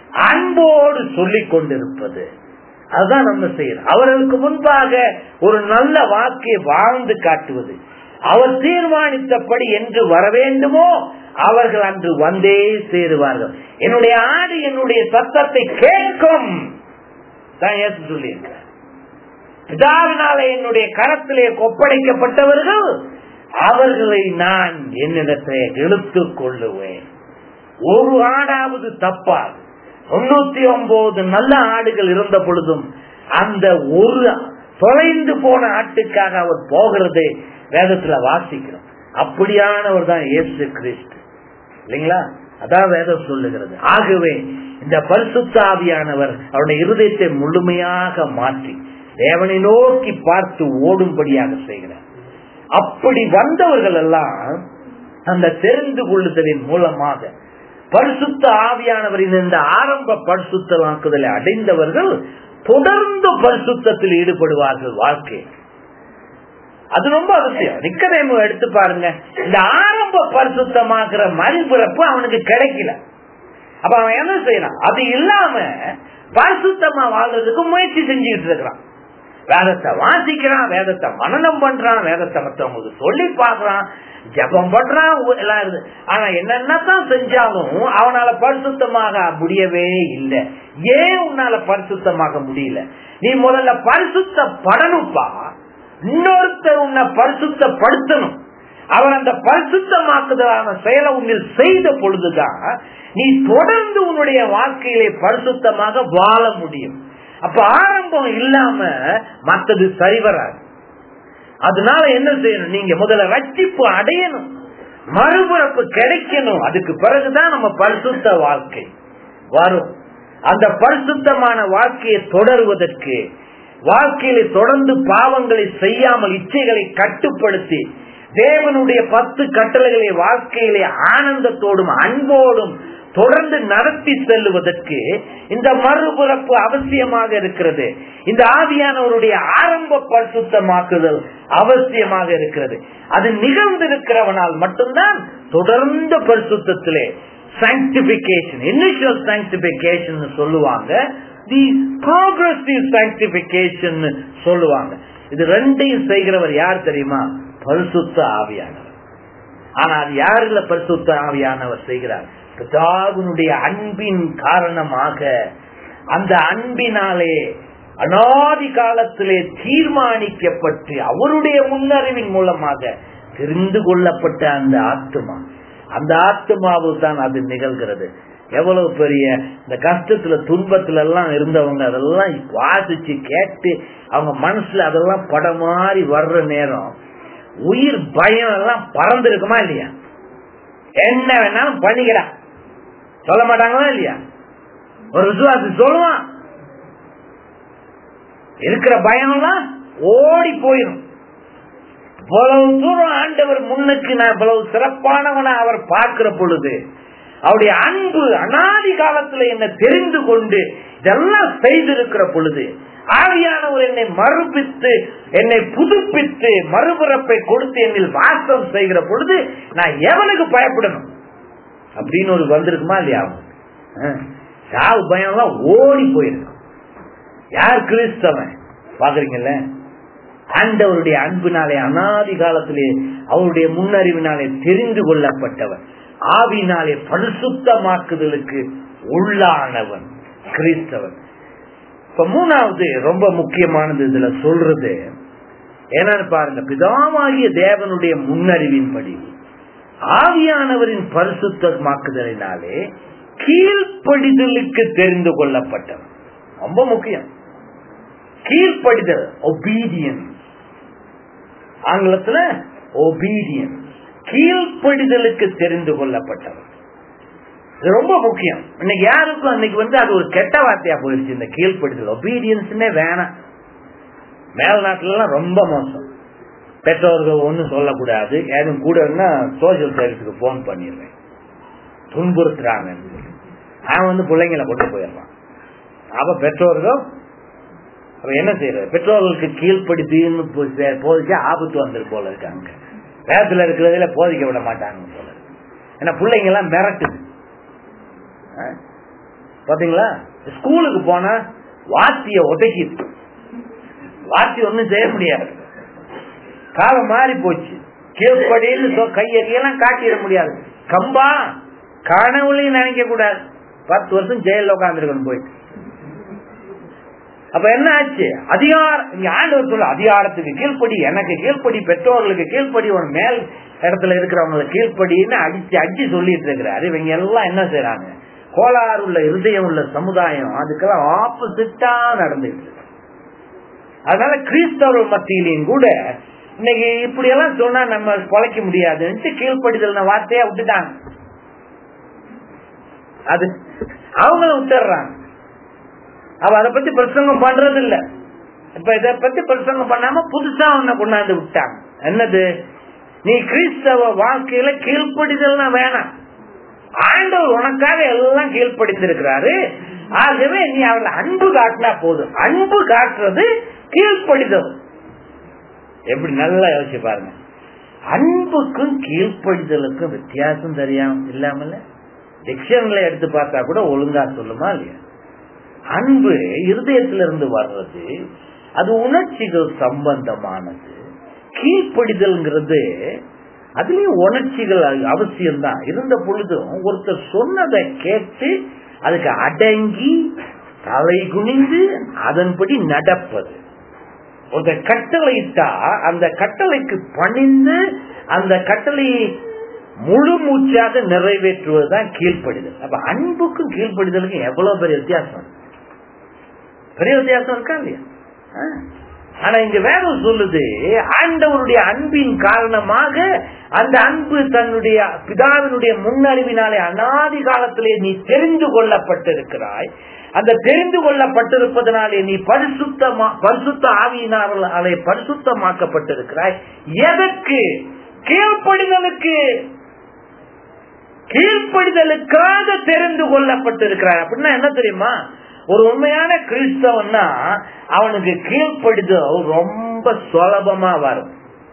அன்போடு சொல்லிக் கொண்டிருப்பது அதுதான் நம்ம செய்யறோம் அவர்களுக்கு முன்பாக ஒரு நல்ல வாக்கை வாழ்ந்து காட்டுவது அவர் தீர்மானித்தபடி என்று வர வேண்டுமோ அவர்கள் அன்று வந்தே சேருவார்கள் என்னுடைய ஆடு என்னுடைய சத்தத்தை கேட்கும் தான் ஏசு சொல்லியிருக்கிறார் பிதாவினாலே என்னுடைய கரத்திலே கொப்படைக்கப்பட்டவர்கள் அவர்களை நான் என்னிடத்தை இழுத்துக் கொள்ளுவேன் ஒரு ஆடாவது தப்பாது தொண்ணூத்தி ஒன்பது நல்ல ஆடுகள் இருந்த பொழுதும் அந்த ஒரு தொலைந்து போன ஆட்டுக்காக அவர் போகிறதை வேதத்துல வாசிக்கிறோம் அப்படியானவர் தான் இயேசு கிறிஸ்து இல்லைங்களா அதான் வேதம் சொல்லுகிறது ஆகவே இந்த பரிசுத்த ஆவியானவர் அவருடைய இருதயத்தை முழுமையாக மாற்றி தேவனை நோக்கி பார்த்து ஓடும்படியாக செய்கிறார் அப்படி வந்தவர்கள் எல்லாம் அந்த தெரிந்து கொள்ளுதலின் மூலமாக பரிசுத்த ஆவியானவரின் இந்த ஆரம்ப பரிசுத்தமாக்குதலை அடைந்தவர்கள் தொடர்ந்து பரிசுத்தத்தில் ஈடுபடுவார்கள் வாழ்க்கை அது ரொம்ப அவசியம் நிக்கதேமு எடுத்து பாருங்க இந்த ஆரம்ப பரிசுத்தமாக்குற மறுபிறப்பு அவனுக்கு கிடைக்கல அப்ப அவன் என்ன செய்யறான் அது இல்லாம பரிசுத்தமா வாழ்றதுக்கு முயற்சி செஞ்சுக்கிட்டு இருக்கிறான் வேதத்தை வாசிக்கிறான் வேதத்தை மனநம் பண்றான் வேதத்தை மற்றவங்களுக்கு சொல்லி பாக்குறான் ஜபம் பண்றான் எல்லாம் இருக்கு ஆனா என்னென்னதான் செஞ்சாலும் அவனால பரிசுத்தமாக முடியவே இல்லை ஏன் உன்னால பரிசுத்தமாக முடியல நீ முதல்ல பரிசுத்த படணுப்பா இன்னொருத்தர் உன்னை பரிசுத்தப்படுத்தணும் அவன் அந்த பரிசுத்தமாக்குதலான செயலை உன்னில் செய்த பொழுதுதான் நீ தொடர்ந்து உன்னுடைய வாழ்க்கையிலே பரிசுத்தமாக வாழ முடியும் அப்ப ஆரம்பம் இல்லாம மத்தது சரி வராது அதனால என்ன செய்யணும் நீங்க முதல்ல ரட்சிப்பு அடையணும் மறுபிறப்பு கிடைக்கணும் அதுக்கு பிறகுதான் நம்ம பரிசுத்த வாழ்க்கை வரும் அந்த பரிசுத்தமான வாழ்க்கையை தொடருவதற்கு வாழ்க்கையில தொடர்ந்து பாவங்களை செய்யாமல் இச்சைகளை கட்டுப்படுத்தி தேவனுடைய பத்து கட்டளைகளை வாழ்க்கையிலே ஆனந்தத்தோடும் அன்போடும் தொடர்ந்து நடத்தி செல்லுவதற்கு இந்த மறுபிறப்பு அவசியமாக இருக்கிறது இந்த ஆவியானவருடைய ஆரம்ப பரிசுத்தமாக்குதல் அவசியமாக இருக்கிறது அது நிகழ்ந்திருக்கிறவனால் மட்டும்தான் தொடர்ந்த பரிசுத்திலே சாங்டிபிகேஷன் இனிஷியல் சாங்டிபிகேஷன் சொல்லுவாங்க தி ப்ரோக்ரஸிவ் சாங்டிபிகேஷன் சொல்லுவாங்க இது ரெண்டையும் செய்கிறவர் யார் தெரியுமா பரிசுத்த ஆவியானவர் ஆனா அது யாருல பரிசுத்த ஆவியானவர் செய்கிறார் பிதாவினுடைய அன்பின் காரணமாக அந்த அன்பினாலே அனாதி காலத்திலே தீர்மானிக்கப்பட்டு அவருடைய முன்னறிவின் மூலமாக தெரிந்து கொள்ளப்பட்ட அந்த ஆத்மா அந்த ஆத்மாவில் தான் அது நிகழ்கிறது எவ்வளவு பெரிய இந்த கஷ்டத்துல துன்பத்துல எல்லாம் இருந்தவங்க அதெல்லாம் வாசிச்சு கேட்டு அவங்க மனசுல அதெல்லாம் படம் மாதிரி வர்ற நேரம் உயிர் பயம் எல்லாம் பறந்துருக்குமா இல்லையா என்ன வேணாலும் பண்ணிக்கிறான் சொல்ல மாட்டாங்களா இல்லையா ஒரு விசுவாசி சொல்லுவான் இருக்கிற பயம் எல்லாம் ஓடி போயிடும் இவ்வளவு தூரம் ஆண்டவர் முன்னுக்கு நான் இவ்வளவு சிறப்பானவனை அவர் பார்க்கிற பொழுது அவருடைய அன்பு அனாதி காலத்துல என்ன தெரிந்து கொண்டு இதெல்லாம் செய்திருக்கிற பொழுது ஆவியானவர் என்னை மறுபித்து என்னை புதுப்பித்து மறுபிறப்பை கொடுத்து என்னில் வாசம் செய்கிற பொழுது நான் எவனுக்கு பயப்படணும் அப்படின்னு ஒரு வந்திருக்குமா இல்லையா சாவு பயம் எல்லாம் ஓடி போயிருக்கும் யார் கிறிஸ்தவன் பாக்குறீங்கல்ல ஆண்டவருடைய அன்பினாலே அனாதி காலத்திலே அவருடைய முன்னறிவினாலே தெரிந்து கொள்ளப்பட்டவன் ஆவினாலே பரிசுத்தமாக்குதலுக்கு உள்ளானவன் கிறிஸ்தவன் இப்ப மூணாவது ரொம்ப முக்கியமானது இதுல சொல்றது என்னன்னு பாருங்க பிதாவாகிய தேவனுடைய முன்னறிவின்படி ஆவியானவரின் பரிசுத்தமாக்குதலினாலே கீழ்ப்படிதலுக்கு தெரிந்து கொள்ளப்பட்டவன் ரொம்ப முக்கியம் கீழ்ப்படிதல் ஒபீடியன்ஸ் ஆங்கிலத்துல ஒபீடியன்ஸ் கீழ்ப்படிதலுக்கு தெரிந்து கொள்ளப்பட்டவன் இது ரொம்ப முக்கியம் இன்னைக்கு யாருக்கும் அன்னைக்கு வந்து அது ஒரு கெட்ட வார்த்தையா போயிடுச்சு இந்த கீழ்ப்படிதல் ஒபீடியன்ஸ்னே வேணாம் மேல்நாட்டுல எல்லாம் ரொம்ப மோசம் பெற்றோர்கள் ஒன்னும் சொல்லக்கூடாது ஏதும் கூட சோசியல் சர்வீஸுக்கு போன் பண்ணிடுவேன் துன்புறுத்துறாங்கன்னு சொல்லி அவன் வந்து பிள்ளைங்களை கொண்டு போயிடுறான் அப்ப பெற்றோர்கள் அப்ப என்ன செய்யறது பெற்றோர்களுக்கு கீழ்ப்படுத்தின்னு போதிச்சா ஆபத்து வந்துரு போல இருக்காங்க வேதத்துல இருக்கிறதுல போதிக்க விட மாட்டாங்க போல ஏன்னா பிள்ளைங்க எல்லாம் மிரட்டுது பாத்தீங்களா ஸ்கூலுக்கு போனா வாத்திய உதைக்கிது வாத்தி ஒண்ணும் செய்ய முடியாது காலம் மாறி போச்சு கீழ்ப்படின்னு கையெல்லாம் காட்டிட முடியாது கம்பா கனவுலையும் நினைக்க கூடாது பத்து வருஷம் ஜெயில உட்காந்துருக்கணும் போயிட்டு அப்ப என்ன ஆச்சு அதிகாரம் இங்க ஆண்டவர் சொல்ல அதிகாரத்துக்கு கீழ்ப்படி எனக்கு கீழ்ப்படி பெற்றோர்களுக்கு கீழ்ப்படி ஒரு மேல் இடத்துல இருக்கிறவங்களுக்கு கீழ்ப்படின்னு அடிச்சு அடிச்சு சொல்லிட்டு இருக்கிறாரு இவங்க எல்லாம் என்ன செய்யறாங்க கோளாறு உள்ள இருதயம் உள்ள சமுதாயம் அதுக்கெல்லாம் ஆப்போசிட்டா நடந்துட்டு அதனால கிறிஸ்தவர்கள் மத்தியிலையும் கூட இன்னைக்கு இப்படி எல்லாம் சொன்னா நம்ம குலைக்க முடியாதுன்ட்டு கீழ்ப்படிதல் வார்த்தையா விட்டுட்டாங்க அது அவங்களும் விட்டுறாங்க அவ அதை பத்தி பிரசங்கம் பண்றது இல்ல இப்ப இத பத்தி பிரசங்கம் பண்ணாம புதுசா ஒன்ன கொண்டாந்து விட்டாங்க என்னது நீ கிறிஸ்தவ வாழ்க்கையில கீழ்ப்படிதல்னா வேணாம் ஆண்டவர் உனக்காக எல்லாம் கீழ்ப்படிந்திருக்கிறாரு ஆகவே நீ அவளை அன்பு காட்டினா போதும் அன்பு காட்டுறது கீழ்ப்படிதல் எப்படி நல்லா யோசிச்சு பாருங்க அன்புக்கும் கீழ்ப்படிதலுக்கும் வித்தியாசம் தெரியாம இல்லாமல டிக்ஷனரில எடுத்து பார்த்தா கூட ஒழுங்கா சொல்லுமா இல்லையா அன்பு இருதயத்திலிருந்து வர்றது அது உணர்ச்சிகள் சம்பந்தமானது கீழ்ப்படிதல்ங்கிறது அதுலயும் உணர்ச்சிகள் அவசியம்தான் இருந்த பொழுதும் ஒருத்தர் சொன்னதை கேட்டு அதுக்கு அடங்கி தலை குனிந்து அதன்படி நடப்பது ஒருத்தர் கட்டளையிட்டா அந்த கட்டளைக்கு பணிந்து அந்த கட்டளையை முழு மூச்சாக நிறைவேற்றுவதுதான் கீழ்ப்படிதல் அப்ப அன்புக்கும் கீழ்ப்படிதலுக்கும் எவ்வளவு பெரிய வித்தியாசம் பெரிய வித்தியாசம் இருக்கா இல்லையா ஆனா இங்க வேதம் சொல்லுது ஆண்டவருடைய அன்பின் காரணமாக அந்த அன்பு தன்னுடைய பிதாவினுடைய முன்னறிவினாலே அனாதி காலத்திலே நீ தெரிந்து கொள்ளப்பட்டிருக்கிறாய் அந்த தெரிந்து கொள்ளப்பட்டிருப்பதனாலே நீ பரிசுத்தமா பரிசுத்த ஆவியினாலே பரிசுத்தமாக்கப்பட்டிருக்கிறாய் எதற்கு கீழ்ப்படிதலுக்கு கீழ்ப்படிதலுக்காக தெரிந்து கொள்ளப்பட்டிருக்கிறார் அப்படின்னா என்ன தெரியுமா ஒரு உண்மையான கிறிஸ்தவன்னா அவனுக்கு கீழ்ப்படிதல் ரொம்ப சுலபமா வரும்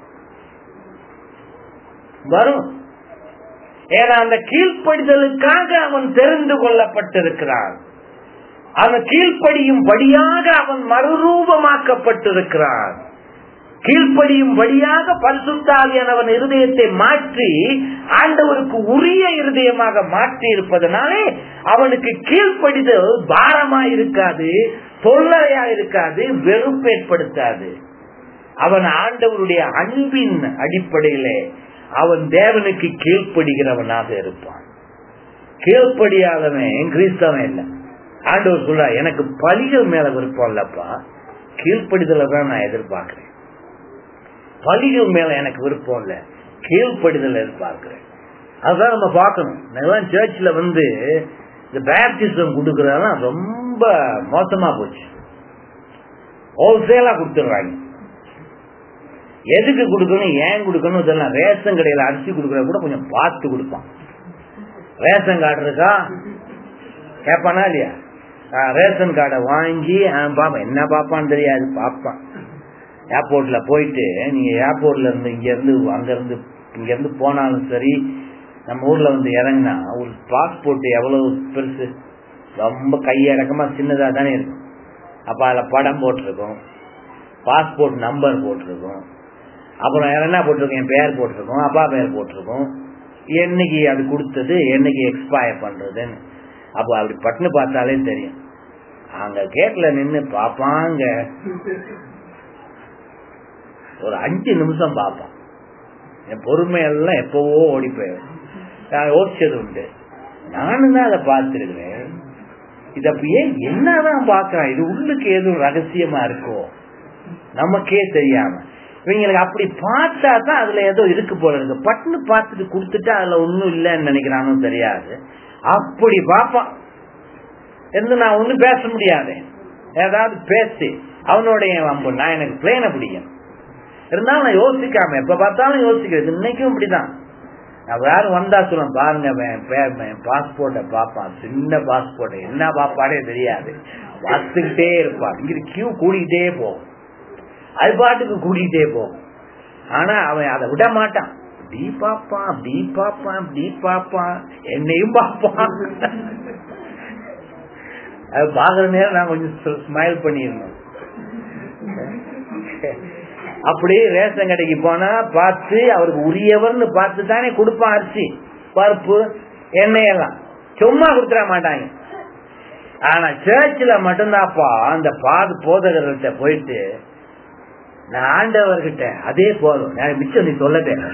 வரும் ஏன்னா அந்த கீழ்ப்படிதலுக்காக அவன் தெரிந்து கொள்ளப்பட்டிருக்கிறான் அவன் கீழ்ப்படியும் படியாக அவன் மறுரூபமாக்கப்பட்டிருக்கிறான் கீழ்ப்படியும் வழியாக பரிசுத்தாவியானவன் இருதயத்தை மாற்றி ஆண்டவருக்கு உரிய இருதயமாக மாற்றி இருப்பதனாலே அவனுக்கு கீழ்ப்படிதல் பாரமா இருக்காது தொல்லையா இருக்காது வெறுப்பு ஏற்படுத்தாது அவன் ஆண்டவருடைய அன்பின் அடிப்படையிலே அவன் தேவனுக்கு கீழ்ப்படுகிறவனாக இருப்பான் கீழ்ப்படியாதவன் கிறிஸ்தவன் இல்லை ஆண்டவர் சொல்ல எனக்கு பலிகள் மேல விருப்பம் இல்லப்பா கீழ்ப்படிதலை தான் நான் எதிர்பார்க்கிறேன் பலிகள் மேல எனக்கு விருப்பம் இல்ல கீழ்ப்படிதல் எதிர்பார்க்கிறேன் அதுதான் நம்ம பார்க்கணும் நான் சர்ச்சில் வந்து இந்த பேப்டிசம் கொடுக்கறதெல்லாம் ரொம்ப மோசமா போச்சு ஹோல்சேலா கொடுத்துடுறாங்க எதுக்கு கொடுக்கணும் ஏன் கொடுக்கணும் இதெல்லாம் ரேஷன் கடையில அரிசி கொடுக்கற கூட கொஞ்சம் பார்த்து கொடுப்பான் ரேஷன் கார்டு இருக்கா கேட்பானா இல்லையா ரேஷன் கார்டை வாங்கி பாப்பான் என்ன பாப்பான்னு தெரியாது பாப்பான் ஏர்போர்ட்ல போயிட்டு நீங்க ஏர்போர்ட்ல இருந்து இங்க இருந்து அங்க இருந்து இங்க இருந்து போனாலும் சரி நம்ம ஊர்ல வந்து இறங்கினா ஒரு பாஸ்போர்ட் எவ்வளவு பெருசு ரொம்ப கையடக்கமா சின்னதா தானே இருக்கும் அப்ப அதுல படம் போட்டிருக்கும் பாஸ்போர்ட் நம்பர் போட்டிருக்கும் அப்புறம் என்ன போட்டிருக்கோம் என் பேர் போட்டிருக்கோம் அப்பா பேர் போட்டிருக்கோம் என்னைக்கு அது கொடுத்தது என்னைக்கு எக்ஸ்பயர் பண்றதுன்னு அப்போ அப்படி பட்டுன்னு பார்த்தாலே தெரியும் அங்க கேட்ல நின்னு பாப்பாங்க ஒரு அஞ்சு நிமிஷம் பார்ப்பான் என் பொறுமை எல்லாம் எப்பவோ ஓடி போயிடும் நான் யோசிச்சது உண்டு நானும் தான் அதை பார்த்திருக்கிறேன் இது அப்படியே என்னதான் பாக்குறான் இது உள்ளுக்கு எதுவும் ரகசியமா இருக்கோ நமக்கே தெரியாம இவங்களுக்கு அப்படி பார்த்தா தான் அதுல ஏதோ இருக்கு போல இருக்கு பட்டுன்னு பார்த்துட்டு கொடுத்துட்டா அதுல ஒண்ணும் இல்லைன்னு நினைக்கிறானோ தெரியாது அப்படி பார்ப்பான் இருந்து நான் ஒண்ணும் பேச முடியாது ஏதாவது பேசி அவனுடைய வம்பு நான் எனக்கு பிளேன பிடிக்கும் இருந்தாலும் நான் யோசிக்காம எப்ப பார்த்தாலும் யோசிக்கிறது இன்னைக்கும் இப்படிதான் யாரும் வந்தா சொல்லுவேன் பாருங்க பாஸ்போர்ட்டை பாப்பான் சின்ன பாஸ்போர்ட் என்ன பாப்பாடே தெரியாது பார்த்துக்கிட்டே இருப்பான் இங்க கியூ கூடிக்கிட்டே போகும் அது பாட்டுக்கு கூட்டிகிட்டே போகும் ஆனா அவன் அதை விட மாட்டான் இப்படி பாப்பான் அப்படி பாப்பான் அப்படி பாப்பான் என்னையும் பாப்பான் அது பாக்குற நேரம் நான் கொஞ்சம் ஸ்மைல் பண்ணிருந்தோம் அப்படியே ரேஷன் கடைக்கு போனா பார்த்து அவருக்கு உரியவர்னு பார்த்து தானே கொடுப்பான் அரிசி பருப்பு எண்ணெய் எல்லாம் சும்மா கொடுத்துட மாட்டாங்க ஆனா சர்ச்சில் மட்டும்தான்ப்பா அந்த பாது போதகர்கள்ட்ட போயிட்டு நான் ஆண்டவர்கிட்ட அதே போதும் மிச்சம் நீ சொல்ல தேவை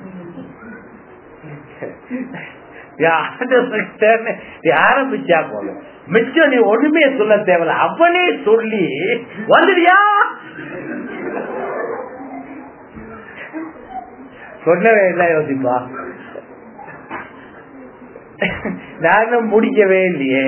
ஆரம்பிச்சா போதும் மிச்சம் நீ ஒண்ணுமே சொல்ல தேவையில்ல அவனே சொல்லி வந்துடியா சொன்னவே இல்லை யோசிப்பா நானும் முடிக்கவே இல்லையே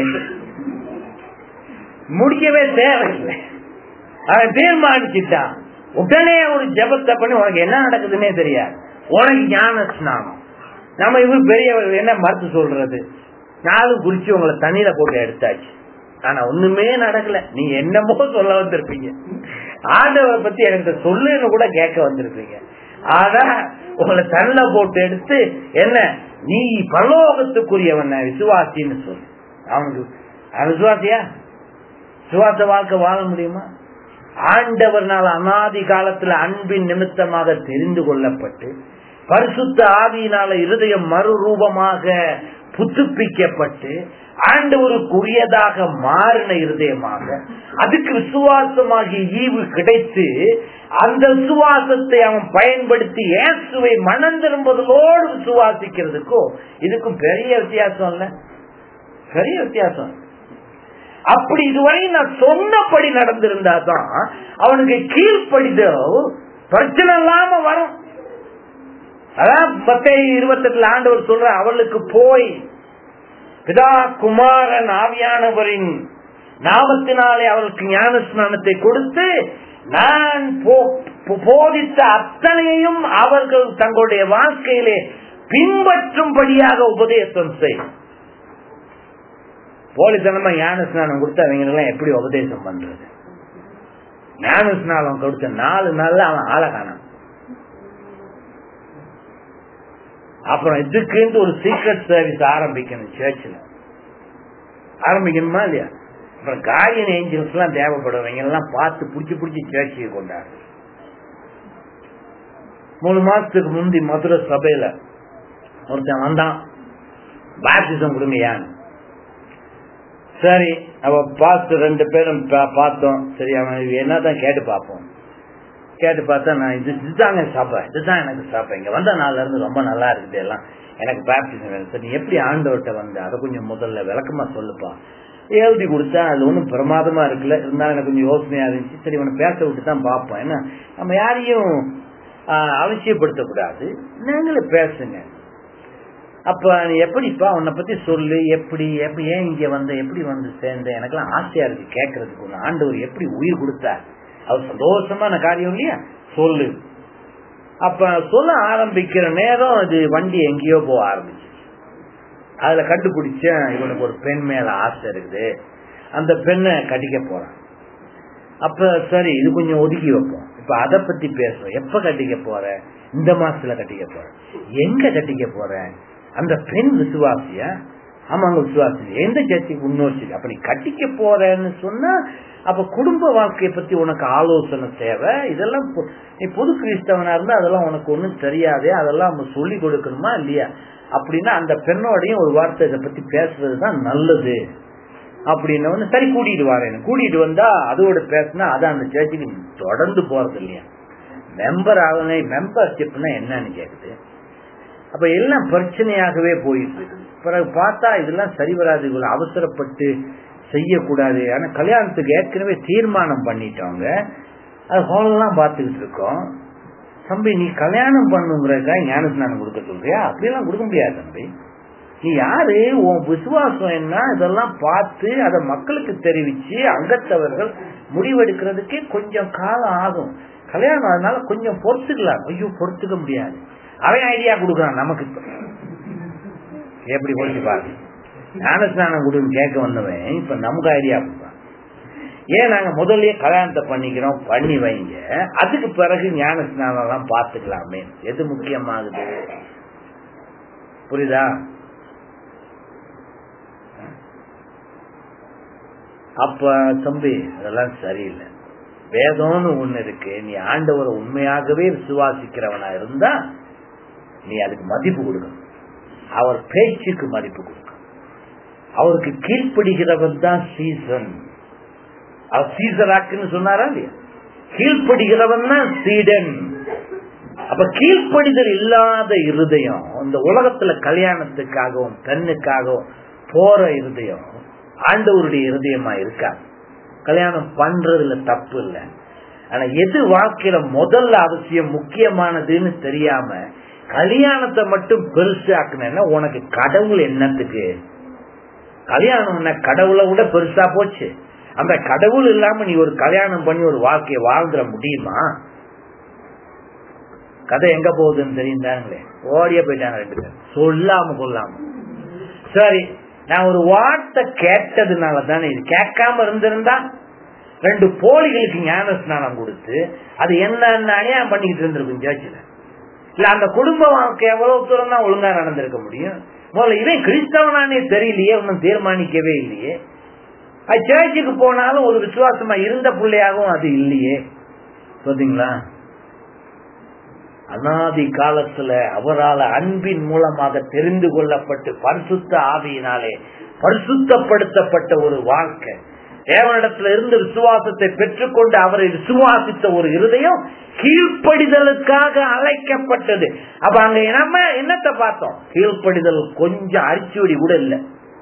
முடிக்கவே தேவையில்லை அவன் தீர்மானிச்சுட்டான் உடனே ஒரு ஜபத்தை பண்ணி உனக்கு என்ன நடக்குதுன்னே தெரியாது உனக்கு ஞான ஸ்நானம் நம்ம இவர் பெரியவர் என்ன மறுத்து சொல்றது நாளும் குறிச்சு உங்களை தண்ணியில போட்டு எடுத்தாச்சு ஆனா ஒண்ணுமே நடக்கல நீங்க என்னமோ சொல்ல வந்திருப்பீங்க ஆண்டவரை பத்தி எனக்கு சொல்லுன்னு கூட கேட்க வந்திருப்பீங்க ஆனா உங்களை தள்ள போட்டு எடுத்து என்ன நீ பரலோகத்துக்குரியவன் விசுவாசின்னு சொல்லு அவனுக்கு விசுவாசியா விசுவாச வாழ்க்கை வாழ முடியுமா ஆண்டவர்னால் அனாதி காலத்துல அன்பின் நிமித்தமாக தெரிந்து கொள்ளப்பட்டு பரிசுத்த ஆவியினால இருதயம் மறுரூபமாக புதுப்பிக்கப்பட்டு ஆண்டவருக்குரியதாக மாறின இருதயமாக அதுக்கு விசுவாசமாகிய ஈவு கிடைத்து அந்த விசுவாசத்தை அவன் பயன்படுத்தி இயேசுவை மனம் திரும்புவதோடு விசுவாசிக்கிறதுக்கும் இதுக்கும் பெரிய வித்தியாசம் இல்ல பெரிய வித்தியாசம் அப்படி இதுவரை நான் சொன்னபடி நடந்திருந்தா தான் அவனுக்கு கீழ்ப்படிதல் பிரச்சனை இல்லாம வரும் அதான் மத்திய இருபத்தெட்டுல ஆண்டவர் சொல்ற அவளுக்கு போய் பிதா குமாரன் ஆவியானவரின் நாமத்தினாலே அவளுக்கு ஞான ஸ்நானத்தை கொடுத்து நான் போதித்த அத்தனையையும் அவர்கள் தங்களுடைய வாழ்க்கையிலே பின்பற்றும்படியாக உபதேசம் செய் போலித்தனமா ஞான ஸ்நானம் கொடுத்து அவங்க எல்லாம் எப்படி உபதேசம் பண்றது ஞான ஸ்நானம் கொடுத்த நாலு நாள்ல அவன் ஆளை காணான் அப்புறம் இதுக்குன்ட்டு ஒரு சீக்ரெட் சர்வீஸ் ஆரம்பிக்கணும் சர்ச்சில் ஆரம்பிக்கணுமா இல்லையா அப்புறம் கார்டியன் ஏஞ்சல்ஸ் எல்லாம் தேவைப்படுறவங்க எல்லாம் பார்த்து பிடிச்சி பிடிச்சி சர்ச்சையை கொண்டாடு மூணு மாசத்துக்கு முந்தி மதுரை சபையில ஒருத்தன் வந்தான் பேப்டிசம் கொடுங்கயான்னு சரி அவ பார்த்து ரெண்டு பேரும் பார்த்தோம் சரி அவன் என்னதான் கேட்டு பார்ப்போம் கேட்டு பார்த்தா நான் இது இதுதாங்க சாப்பிட இதுதான் எனக்கு சாப்பிட இங்க வந்த நாள்ல இருந்து ரொம்ப நல்லா இருக்குது எல்லாம் எனக்கு பேப்டிசம் வேணும் சரி நீ எப்படி ஆண்டவர்கிட்ட வந்த அதை கொஞ்சம் முதல்ல விளக்கமா சொல்லுப்பா எழுதி கொடுத்தா அது ஒன்றும் பிரமாதமா இருக்குல்ல இருந்தாலும் எனக்கு கொஞ்சம் யோசனையா இருந்துச்சு சரி இவனை பேச விட்டு தான் பார்ப்போம் ஏன்னா நம்ம யாரையும் அவசியப்படுத்தக்கூடாது நீங்களே பேசுங்க அப்ப நீ எப்படிப்பா உன்னை பத்தி சொல்லு எப்படி எப்படி ஏன் இங்க வந்த எப்படி வந்து சேர்ந்த எனக்கெல்லாம் ஆசையா இருக்கு கேட்கறதுக்கு ஒண்ணு ஆண்டவர் எப்படி உயிர் கொடுத்தார் அது சந்தோஷமான காரியம் இல்லையா சொல்லு அப்ப சொல்ல ஆரம்பிக்கிற நேரம் இது வண்டி எங்கேயோ போக ஆரம்பிச்சு அதுல கண்டுபிடிச்சேன் இவனுக்கு ஒரு பெண் மேல ஆசை இருக்குது அந்த பெண்ணை கட்டிக்க போறான் அப்ப சரி இது கொஞ்சம் ஒதுக்கி வைப்போம் இப்ப அதை பத்தி பேசுவோம் எப்ப கட்டிக்க போற இந்த மாசத்துல கட்டிக்க போற எங்க கட்டிக்க போற அந்த பெண் விசுவாசியா ஆமாங்க விசுவாசி எந்த சர்ச்சைக்கு முன்னோச்சு அப்ப நீ கட்டிக்க போறேன்னு சொன்னா அப்ப குடும்ப வாழ்க்கையை பத்தி உனக்கு ஆலோசனை தேவை இதெல்லாம் நீ பொது கிறிஸ்தவனா இருந்தா அதெல்லாம் உனக்கு ஒண்ணும் தெரியாதே அதெல்லாம் நம்ம சொல்லி கொடுக்கணுமா இல்லையா அப்படின்னா அந்த பெண்ணோடையும் ஒரு வார்த்தை இதை பத்தி பேசுறதுதான் நல்லது அப்படின்னு சரி கூட்டிட்டு வரேன் கூட்டிட்டு வந்தா அதோட பேசினா அதான் அந்த சர்ச்சுக்கு தொடர்ந்து போறது இல்லையா மெம்பர் ஆகலை மெம்பர்ஷிப்னா என்னன்னு கேக்குது அப்ப எல்லாம் பிரச்சனையாகவே போயிட்டு இருக்கு பிறகு பார்த்தா இதெல்லாம் சரி வராது இவ்வளவு அவசரப்பட்டு செய்யக்கூடாது ஆனா கல்யாணத்துக்கு ஏற்கனவே தீர்மானம் பண்ணிட்டவங்க அது ஹோலெல்லாம் பார்த்துக்கிட்டு இருக்கோம் தம்பி நீ கல்யாணம் பண்ணுங்கிறதுக்காக ஞான ஸ்நானம் கொடுக்க சொல்றியா அப்படியெல்லாம் கொடுக்க முடியாது தம்பி நீ யாரு உன் விசுவாசம் என்ன இதெல்லாம் பார்த்து அதை மக்களுக்கு தெரிவிச்சு அங்கத்தவர்கள் முடிவெடுக்கிறதுக்கே கொஞ்சம் காலம் ஆகும் கல்யாணம் அதனால கொஞ்சம் பொறுத்துக்கலாம் ஐயோ பொறுத்துக்க முடியாது அவன் ஐடியா கொடுக்குறான் நமக்கு எப்படி பொறுத்து பாரு ஞானஸ்நானம் கொடுன்னு கேட்க வந்தவன் இப்ப நமக்கு ஐடியா கொடுக்குறான் ஏன் நாங்க முதல்லயே கல்யாணத்தை பண்ணிக்கிறோம் பண்ணி வைங்க அதுக்கு பிறகு ஞான ஸ்நானம் எல்லாம் பார்த்துக்கலாமே எது முக்கியமாகுது புரியுதா அப்ப தம்பி அதெல்லாம் சரியில்லை வேதம்னு ஒண்ணு இருக்கு நீ ஆண்டவரை உண்மையாகவே விசுவாசிக்கிறவனா இருந்தா நீ அதுக்கு மதிப்பு கொடுக்கணும் அவர் பேச்சுக்கு மதிப்பு கொடுக்கணும் அவருக்கு கீழ்ப்படுகிறவன் தான் சீசன் அவர் சீசராக்குன்னு சொன்னாரா இல்லையா கீழ்ப்படுகிறவன் தான் சீடன் அப்ப கீழ்ப்படிதல் இல்லாத இருதயம் இந்த உலகத்துல கல்யாணத்துக்காகவும் பெண்ணுக்காகவும் போற இருதயம் ஆண்டவருடைய இருதயமா இருக்காது கல்யாணம் பண்றதுல தப்பு இல்லை ஆனா எது வாழ்க்கையில முதல்ல அவசியம் முக்கியமானதுன்னு தெரியாம கல்யாணத்தை மட்டும் பெருசாக்குனா உனக்கு கடவுள் என்னத்துக்கு கல்யாணம் என்ன கடவுளை விட பெருசா போச்சு அந்த கடவுள் இல்லாம நீ ஒரு கல்யாணம் பண்ணி ஒரு வாழ்க்கையை வாழ்ந்துட முடியுமா கதை எங்க போகுதுன்னு தெரியுந்தாங்களே ஓடிய போயிட்டாங்க ரெண்டு பேரும் சொல்லாம கொள்ளாம சரி நான் ஒரு வார்த்தை கேட்டதுனால தானே இது கேட்காம இருந்திருந்தா ரெண்டு போலிகளுக்கு ஞான ஸ்நானம் கொடுத்து அது என்ன அநியாயம் பண்ணிக்கிட்டு இருந்திருக்கும் சேர்ச்சில இல்ல அந்த குடும்ப வாழ்க்கை எவ்வளவு தூரம் தான் ஒழுங்கா நடந்திருக்க முடியும் முதல்ல இவன் கிறிஸ்தவனானே தெரியலையே ஒன்னும் தீர்மானிக்கவே இல்லையே அது சேர்ச்சுக்கு போனாலும் ஒரு விசுவாசமா இருந்த பிள்ளையாகவும் அது இல்லையே பார்த்தீங்களா அனாதி காலத்துல அவரால் அன்பின் மூலமாக தெரிந்து கொள்ளப்பட்டு பரிசுத்த ஆவியினாலே பரிசுத்தப்படுத்தப்பட்ட ஒரு வாழ்க்கை தேவனிடத்துல இருந்து விசுவாசத்தை பெற்றுக்கொண்டு அவரை விசுவாசித்த ஒரு இருதயம் கீழ்ப்படிதலுக்காக அழைக்கப்பட்டது அப்ப அங்க நம்ம என்னத்தை பார்த்தோம் கீழ்ப்படிதல் கொஞ்சம் அரிச்சுவடி கூட இல்லை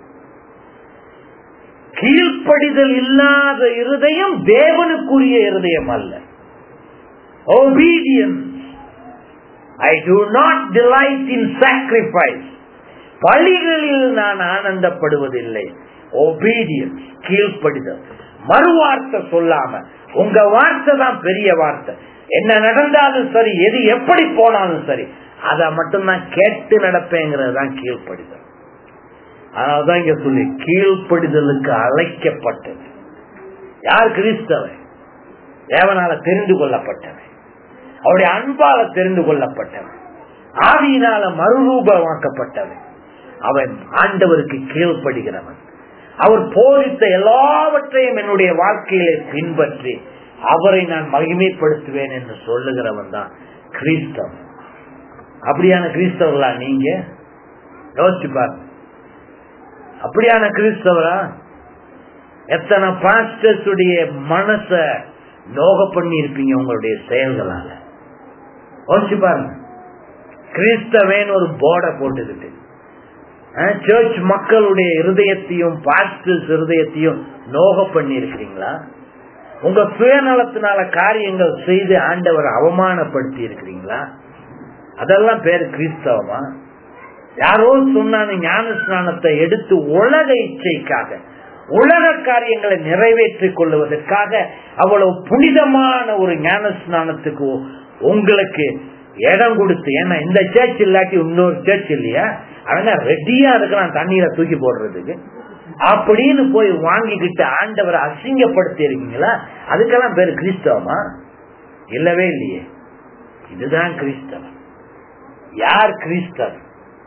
கீழ்ப்படிதல் இல்லாத இருதயம் தேவனுக்குரிய இருதயம் அல்ல obedience I do not delight in sacrifice. பலிகளில் நான் ஆனந்தப்படுவதில்லை obedience கீழ்ப்படிதல் மறுவார்த்தை சொல்லாம உங்க வார்த்தை தான் பெரிய வார்த்தை என்ன நடந்தாலும் சரி எது எப்படி போனாலும் சரி அதை மட்டும் நான் கேட்டு நடப்பேங்கிறது தான் கீழ்ப்படிதல் அதனாலதான் இங்க சொல்லி கீழ்ப்படிதலுக்கு அழைக்கப்பட்டது யார் கிறிஸ்தவன் தேவனால தெரிந்து கொள்ளப்பட்டவன் அவருடைய அன்பால தெரிந்து கொள்ளப்பட்டவன் ஆவியினால மறுரூபமாக்கப்பட்டவன் அவன் ஆண்டவருக்கு கீழ்ப்படுகிறவன் அவர் போதித்த எல்லாவற்றையும் என்னுடைய வாழ்க்கையிலே பின்பற்றி அவரை நான் மகிமைப்படுத்துவேன் என்று சொல்லுகிறவன் தான் கிறிஸ்தவன் அப்படியான கிறிஸ்தவர்களா நீங்க யோசிச்சு பாருங்க அப்படியான கிறிஸ்தவரா எத்தனை பாஸ்டர்ஸ் உடைய மனச நோக பண்ணி இருப்பீங்க உங்களுடைய செயல்களால யோசிச்சு பாருங்க கிறிஸ்தவேன் ஒரு போர்டை போட்டுக்கிட்டு சர்ச் மக்களுடைய இருதயத்தையும் பாஸ்டர்ஸ் இருதயத்தையும் நோக பண்ணி இருக்கிறீங்களா உங்க சுயநலத்தினால காரியங்கள் செய்து ஆண்டவர் அவமானப்படுத்தி இருக்கிறீங்களா அதெல்லாம் பேரு கிறிஸ்தவமா யாரோ சொன்னாங்க ஞான ஸ்நானத்தை எடுத்து உலக இச்சைக்காக உலக காரியங்களை நிறைவேற்றிக் கொள்வதற்காக அவ்வளவு புனிதமான ஒரு ஞான ஸ்நானத்துக்கு உங்களுக்கு இடம் கொடுத்து ஏன்னா இந்த சேர்ச் இல்லாட்டி இன்னொரு சேர்ச் இல்லையா அவன ரெடியா இருக்கிறான் தண்ணீரை தூக்கி போடுறதுக்கு அப்படின்னு போய் வாங்கிக்கிட்டு ஆண்டவரை அசிங்கப்படுத்தி இருக்கீங்களா அதுக்கெல்லாம் பேரு கிறிஸ்தவமா இல்லவே இல்லையே இதுதான் கிறிஸ்தவம் யார் கிறிஸ்தவன்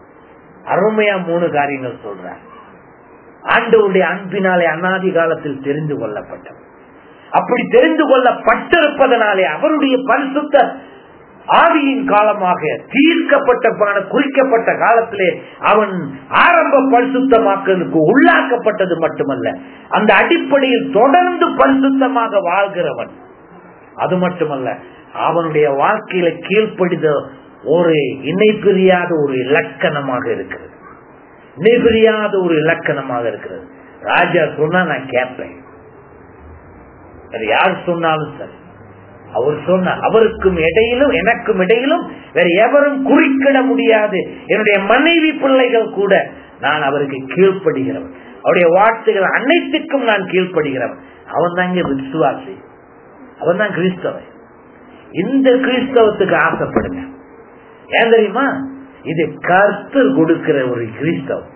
அருமையா மூணு காரியங்கள் சொல்றார் ஆண்டவருடைய அன்பினாலே அநாதி காலத்தில் தெரிந்து கொள்ளப்பட்டவன் அப்படி தெரிந்து கொள்ளப்பட்டிருப்பதனாலே அவருடைய பரிசுத்த ஆவியின் காலமாக தீர்க்கப்பட்ட குறிக்கப்பட்ட காலத்திலே அவன் ஆரம்ப பரிசுத்தமாக்கலுக்கு உள்ளாக்கப்பட்டது மட்டுமல்ல அந்த அடிப்படையில் தொடர்ந்து பரிசுத்தமாக வாழ்கிறவன் அது மட்டுமல்ல அவனுடைய வாழ்க்கையில கீழ்ப்படித ஒரு இணை பிரியாத ஒரு இலக்கணமாக இருக்கிறது இணை பிரியாத ஒரு இலக்கணமாக இருக்கிறது ராஜா சொன்னா நான் கேட்பேன் அது யார் சொன்னாலும் சரி அவர் சொன்ன அவருக்கும் இடையிலும் எனக்கும் இடையிலும் வேற எவரும் குறுக்கிட முடியாது என்னுடைய மனைவி பிள்ளைகள் கூட நான் அவருக்கு கீழ்ப்படுகிறவன் அவருடைய வார்த்தைகள் அனைத்துக்கும் நான் கீழ்ப்படுகிறவன் அவன் தான் இங்க விசுவாசி அவன் தான் கிறிஸ்தவன் இந்த கிறிஸ்தவத்துக்கு ஆசைப்படுங்க ஏன் தெரியுமா இது கர்த்தர் கொடுக்கிற ஒரு கிறிஸ்தவம்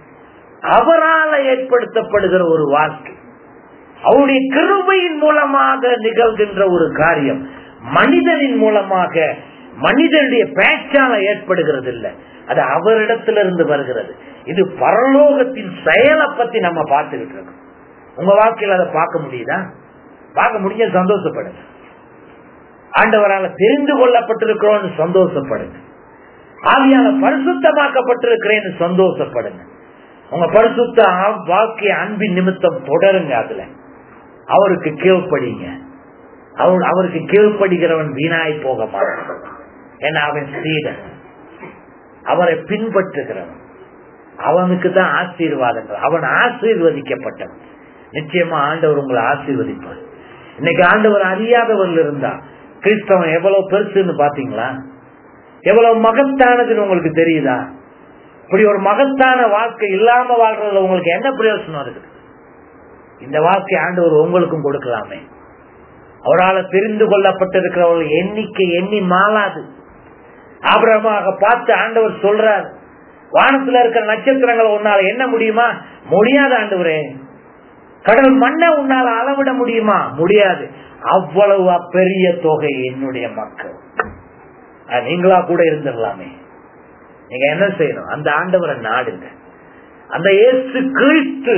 அவரால் ஏற்படுத்தப்படுகிற ஒரு வாழ்க்கை அவருடைய கிருபையின் மூலமாக நிகழ்கின்ற ஒரு காரியம் மனிதனின் மூலமாக மனிதனுடைய பேச்சால ஏற்படுகிறது இல்ல அது அவரிடத்திலிருந்து வருகிறது இது பரலோகத்தின் செயலை பத்தி நம்ம பார்த்துக்கிட்டு இருக்கோம் உங்க வாழ்க்கையில் அதை பார்க்க முடியுதா பார்க்க முடிஞ்ச சந்தோஷப்படுங்க ஆண்டவரால் தெரிந்து கொள்ளப்பட்டிருக்கிறோம் சந்தோஷப்படுங்க ஆவியால பரிசுத்தமாக்கப்பட்டிருக்கிறேன்னு சந்தோஷப்படுங்க உங்க பரிசுத்த வாழ்க்கை அன்பின் நிமித்தம் தொடருங்க அதுல அவருக்கு கீழ்ப்படிங்க அவர் அவருக்கு கீழ்ப்படுகிறவன் வீணாய் போக மாட்டான் ஏன்னா அவன் சீடன் அவரை பின்பற்றுகிறவன் அவனுக்கு தான் ஆசீர்வாதங்கள் அவன் ஆசீர்வதிக்கப்பட்டவன் நிச்சயமா ஆண்டவர் உங்களை ஆசீர்வதிப்பார் இன்னைக்கு ஆண்டவர் அறியாதவர்கள் இருந்தா கிறிஸ்தவன் எவ்வளவு பெருசுன்னு பாத்தீங்களா எவ்வளவு மகத்தானதுன்னு உங்களுக்கு தெரியுதா இப்படி ஒரு மகத்தான வாழ்க்கை இல்லாம வாழ்றதுல உங்களுக்கு என்ன பிரயோசனம் இருக்குது இந்த வாழ்க்கை ஆண்டவர் உங்களுக்கும் கொடுக்கலாமே அவரால் தெரிந்து கொள்ளப்பட்டிருக்கிறவர்கள் எண்ணிக்கை எண்ணி மாளாது ஆபரமாக பார்த்து ஆண்டவர் சொல்றார் வானத்துல இருக்கிற நட்சத்திரங்களை உன்னால என்ன முடியுமா முடியாது ஆண்டவரே கடல் மண்ணை உன்னால அளவிட முடியுமா முடியாது அவ்வளவு பெரிய தொகை என்னுடைய மக்கள் நீங்களா கூட இருந்துடலாமே நீங்க என்ன செய்யணும் அந்த ஆண்டவரை நாடுங்க அந்த இயேசு கிறிஸ்து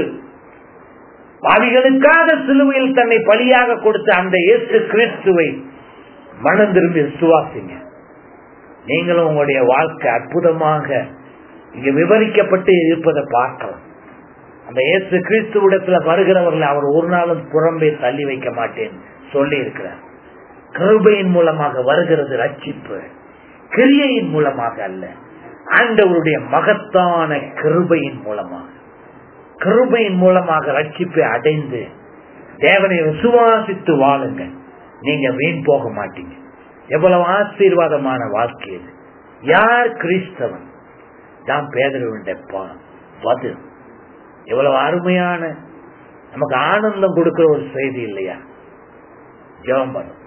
பாவிகளுக்காக சிலுவையில் தன்னை பலியாக கொடுத்த அந்த இயேசு கிறிஸ்துவை மனம் திரும்பி விசுவாசிங்க நீங்களும் உங்களுடைய வாழ்க்கை அற்புதமாக இங்க விவரிக்கப்பட்டு இருப்பதை பார்க்கலாம் அந்த இயேசு கிறிஸ்துவிடத்துல வருகிறவர்களை அவர் ஒரு நாளும் புறம்பே தள்ளி வைக்க மாட்டேன் சொல்லி இருக்கிறார் கிருபையின் மூலமாக வருகிறது ரட்சிப்பு கிரியையின் மூலமாக அல்ல ஆண்டவருடைய மகத்தான கிருபையின் மூலமாக கிருபையின் மூலமாக ரட்சிப்பை அடைந்து தேவனை விசுவாசித்து வாழுங்க நீங்க வீண் போக மாட்டீங்க எவ்வளவு ஆசீர்வாதமான வாழ்க்கை இது யார் கிறிஸ்தவன் தான் பேதருடைய பதில் எவ்வளவு அருமையான நமக்கு ஆனந்தம் கொடுக்கிற ஒரு செய்தி இல்லையா ஜெபம் பண்ணும்